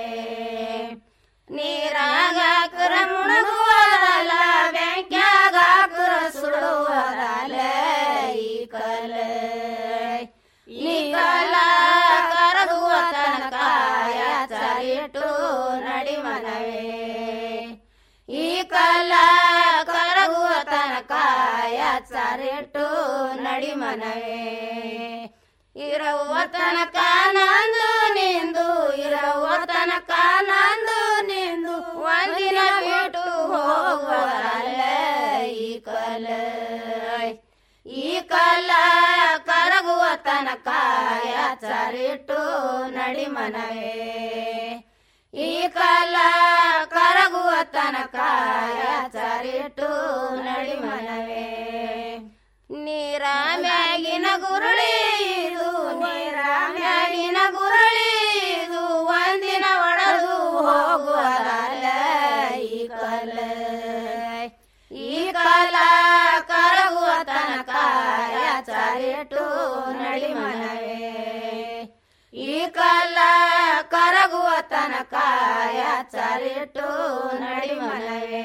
ನೀರಾಗಾಕರ ಮುಳುಗುವುದಲ್ಲ ಬ್ಯಾಂಕ್ಯಾಗಾಕರ ಸುಡುವುದಲ್ಲ ಈ ಕಲ ಈ ಕಲ ಕರಗುವ ತನಕ ಸರಿಟ್ಟು ನಡಿ ಮನವೇ ಈ ಕಲ ಕರಗುವ ತನಕ ಸರಿಟ್ಟು ನಡಿ ಮನವೇ ಇರವ ತನಕ ನಂದು ನಿಂದು ಇರವ ತನಕ ನಂದು ನಿಂದು ಒಂದಿನ ಬಿಟ್ಟು ಹೋಗುವಲ್ಲ ಈ ಕಲ ಈ ಕಲ ಕರಗುವ ತನಕ ಸರಿಟ್ಟು ನಡಿ ಮನವೇ ಈ ಕಲ ಕರಗುವ ತನಕ ಸರಿಟ್ಟು ನಡಿ ಮನವೇ ನೀರ ಮ್ಯಾಗಿನ ಗುರುಳಿ ಇದು ನೀರ ಮ್ಯಾಗಿನ ಗುರುಳಿ ಇದು ಒಂದಿನ ಒಡೆದು ಹೋಗುವಲ್ಲ ಈ ಕಲ ಈ ಕಲ ಕರಗುವ ತನಕ ಸರಿಟ್ಟು ನಡಿ ಮನವೇ ಈ ಕಲ ಕರಗುವ ತನಕ ಸರಿಟ್ಟು ನಡಿ ಮನವೇ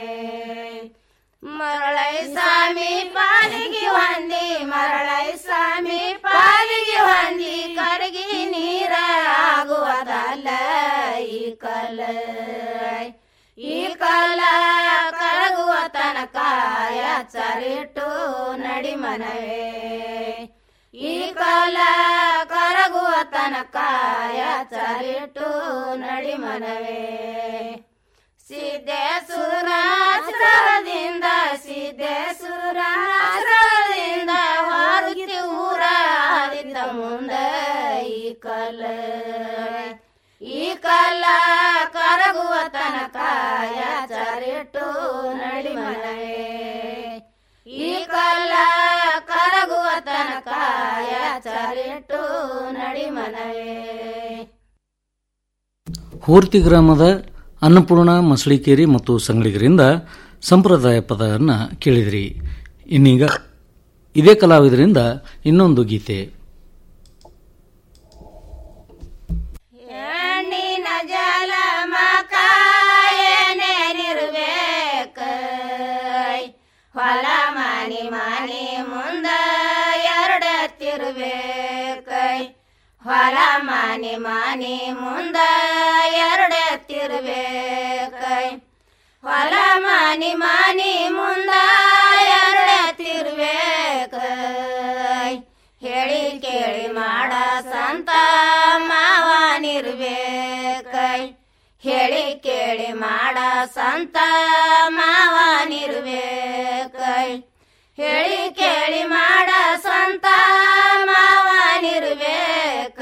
ಮರಳೈ ಸ್ವಾಮಿ ಪಾಲಿಗೆ ಹೊಂದಿ ಮರಳೈ ಸ್ವಾಮಿ ಪಾಲಿಗೆ ಹೊಂದಿ ಕರಗಿ ನೀರ ಆಗುವುದಲ್ಲ ಈ ಕಲ ಈ ಕಲ ಕರಗುವ ತನಕ ಸರಿಟ್ಟು ನಡಿ ಮನವೇ ಈ ಕಲ ಕರಗುವ ತನಕ ಸರಿಟ್ಟು ನಡಿ ಮನವೇ ಸಿದ್ದೇಶ್ವರಾಶ್ರದಿಂದ ಸಿದ್ದೇಶ್ವರಾಶ್ರದಿಂದ ಹೊರಗಿತಿ ಊರ ಆದಿದ್ದ ಮುಂದ ಈ ಕಲ ಈ ಕಲ ಕರಗುವ ತನಕ ಸರಿಟ್ಟು ನಡಿ ಮನವೇ ಈ ಕಲ ಕರಗುವ ತನಕ ಸರಿಟ್ಟು ನಡಿ ಮನವೇ ಹೂರ್ತಿ ಗ್ರಾಮದ ಅನ್ನಪೂರ್ಣ ಮಸಳಿಕೇರಿ ಮತ್ತು ಸಂಗಳಿಗರಿಂದ ಸಂಪ್ರದಾಯ ಪದವನ್ನು ಕೇಳಿದಿರಿ ಇನ್ನೀಗ ಇದೇ ಕಲಾವಿದರಿಂದ ಇನ್ನೊಂದು ಗೀತೆ ಹೆಣ್ಣಿನ ಜಲ ಮಕಾಯನೆ ನಿರ್ಬೇಕ ಹೊಲ ಮನಿ ಮನಿ ಮುಂದ ಎರಡೆತ್ತಿರ್ಬೇಕ ಹೊಲ ಮನಿ ಮನಿ ಮುಂದ ಎರಡೆತ್ತಿರ್ಬೇಕ ಹೊಲ ಮನಿ ಮನಿ ಮುಂದ ಎರಡೆತ್ತಿರ್ಬೇಕ ಹೇಳಿ ಕೇಳಿ ಮಾಡ ಸಂತ ಮಾವನಿರ್ಬೇಕ ಹೇಳಿ ಕೇಳಿ ಮಾಡ ಸಂತ ಮಾವನಿರ್ಬೇಕ ಹೇಳಿ ಕೇಳಿ ಮಾಡ ಸಂತ ಮಾವನಿರ್ಬೇಕ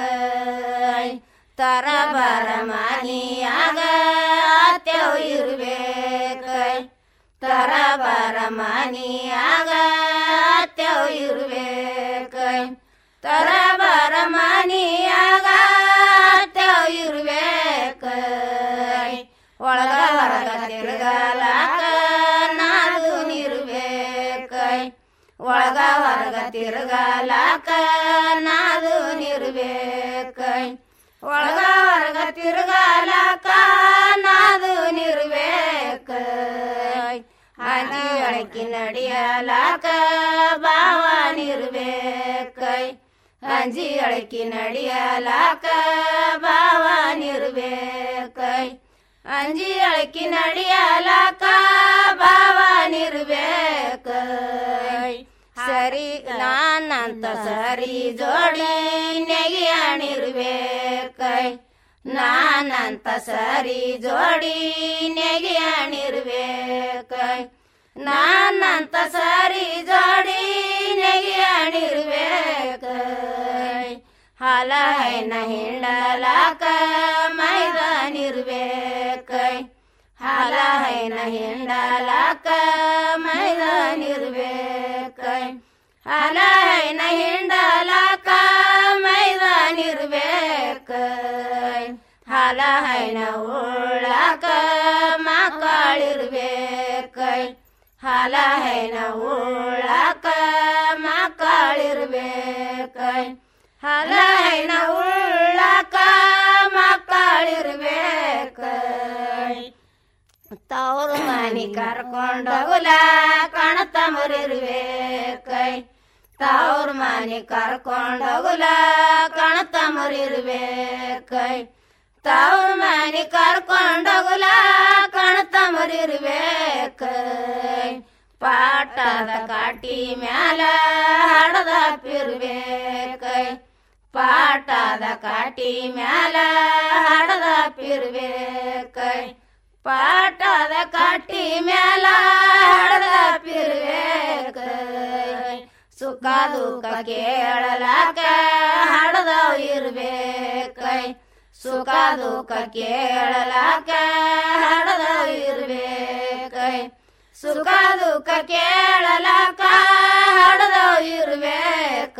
ತರಬರ ಮನಿಯಾಗ ಅತ್ಯವ್ ಇರ್ಬೇಕ ತರಬರ ಮನಿಯಾಗ ಅತ್ಯವ್ ಇರ್ಬೇಕ ತರಬರ ಮನಿಯಾಗ ಅತ್ಯವ್ ಇರ್ಬೇಕ ಒಳಗ ಹೊರಗ ತಿರುಗಲಾಕ ನಾದು ನಿರ್ಬೇಕ ಒಳಗ ಹೊರಗ ತಿರುಗಲಾಕ ನಾದು ನಿರ್ಬೇಕ ಒಳಗ ಹೊರಗ ತಿರುಗಲಾಕ ನಾದು ನಿರ್ಬೇಕ ಅಂಜಿ ಅಳಕಿ ನಡಿಯಲಾಕ ಬಾವ ನಿರ್ಬೇಕ ಅಂಜಿ ಅಳಕಿ ನಡಿಯಲಾಕ ಬಾವ ನಿರ್ಬೇಕ ಅಂಜಿ ಅಳಕಿ ನಡಿಯಲಾಕ ಬಾವ ನಿರ್ಬೇಕ ಸರಿ ನಾನಂತ ಸರಿ ಜೋಡಿ ನೆಗೆಯಣಿರ್ಬೇಕ ನಾನಂತ ಸರಿ ಜೋಡಿ ನೆಗೆಯಣಿರ್ಬೇಕ ನಾನಂತ ಸರಿ ಜೋಡಿ ನೆಗೆಯಣಿರ್ಬೇಕ ಹಾಲ ಹೈನ ಹಿಂಡಲಾಕ ಮೈದಾನಿರ್ಬೇಕ ಹಾಲ ಹೈನ ಹಿಂಡಲಾಕ ಮೈದಾನಿರ್ಬೇಕ ಹಾಲ ಹೈನ ಹಿಂಡಲಾಕ ಮೈದಾನಿರ್ಬೇಕ ಹಾಲ ಹೈನ ಉಳ್ಳಾಕ ಮಕ್ಕಳಿರ್ಬೇಕ ಹಾಲ ಹೈನ ಉಳ್ಳಾಕ ಮಕ್ಕಳಿರ್ಬೇಕ ಹಾಲ ಹೈನ ಉಳ್ಳಾಕ ಮಕ್ಕಳಿರ್ಬೇಕ ತವ್ರ ಮನಿ ಕರ್ಕೊಂಡೋಗಲ ಕಣತಮರಿರ್ಬೇಕ ತವ್ರ ಮನಿ ಕರ್ಕೊಂಡೋಗಲ ಕಣತಮರಿರ್ಬೇಕ ತವ್ರ ಮನಿ ಕರ್ಕೊಂಡೋಗಲ ಕಣತಮರಿರ್ಬೇಕ ಪಾಟದ ಕಾಟಿ ಮ್ಯಾಲ ಹಡದ ಪಿರ್ಬೇಕ ಪಾಟದ ಕಾಟಿ ಮ್ಯಾಲ ಹಡದ ಪಿರ್ಬೇಕ ಪಾಟದ ಕಾಟಿ ಮ್ಯಾಲ ಹಡದ ಪಿರ್ಬೇಕ ಸುಖ ದುಃಖ ಕೇಳಲಾಕ ಹಡದವ್ ಇರ್ಬೇಕ ಸುಖ ದುಃಖ ಕೇಳಲಾಕ ಹಡದವ್ ಇರ್ಬೇಕ ಸುಖ ದುಃಖ ಕೇಳಲಾಕ ಹಡದವ್ ಇರ್ಬೇಕ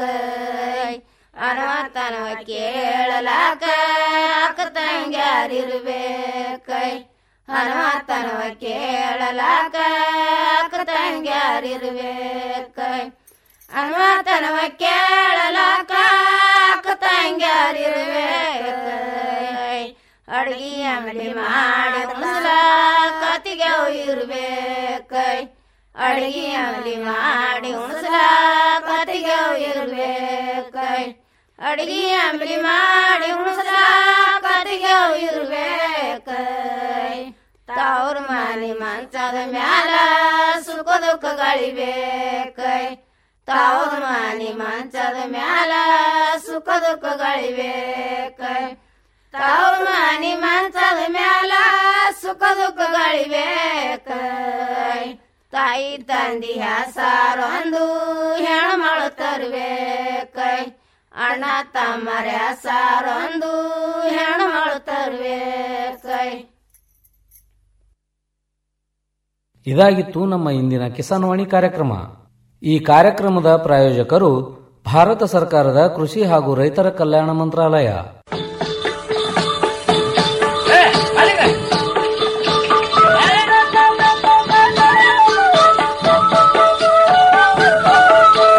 ಅನವತನವ ಕೇಳಲಾಕ ಅಕ್ಕ ತಂಗ್ಯಾರಿರ್ಬೇಕ ಹನುಮತನವ ಕೇಳಲಾಕ ಅಕ್ಕ ತಂಗ್ಯಾರಿರ್ಬೇಕ ಹನುಮತನವ ಕೇಳಲಾಕ ಅಕ್ಕ ತಂಗ್ಯಾರಿರ್ಬೇಕ ಅಡ್ಗಿ ಅಂಗಡಿ ಮಾಡಿ ಉಣಸ್ಲ ಕತಿಗೆ ಇರ್ಬೇಕ ಅಡ್ಗಿ ಅಂಗಡಿ ಮಾಡಿ ಉಣಸ್ಲ ಕತಿಗೆ ಇರ್ಬೇಕ ಅಡ್ಗಿ ಅಂಗಡಿ ಮಾಡಿ ಉಣಸ್ಲ ಕತಿಗೆ ಇರ್ಬೇಕ ತವ್ರ ಮನೆ ಮಂಚದ ಮ್ಯಾಲ ಸುಖ ದುಃಖ ಗಳಿಬೇಕ ತವ್ರ ಮನೆ ಮಂಚದ ಮ್ಯಾಲ ಸುಖ ದುಃಖ ಗಳಿಬೇಕ ತವ್ರ ಮನೆ ಮಂಚದ ಮ್ಯಾಲ ಸುಖ ದುಃಖ ಗಳಿಬೇಕ ತಾಯಿ ತಂದಿ ಹೆಸರೊಂದು ಹೆಣ್ಮಳು ತರ್ಬೇಕ ಅಣ್ಣ ತಮ್ಮರ ಹೆಸರೊಂದು ಹೆಣ್ಮಳು ತರ್ಬೇಕ ಇದಾಗಿತ್ತು ನಮ್ಮ ಇಂದಿನ ಕಿಸಾನ್ವಾಣಿ ಕಾರ್ಯಕ್ರಮ ಈ ಕಾರ್ಯಕ್ರಮದ ಪ್ರಾಯೋಜಕರು ಭಾರತ ಸರ್ಕಾರದ ಕೃಷಿ ಹಾಗೂ ರೈತರ ಕಲ್ಯಾಣ ಮಂತ್ರಾಲಯ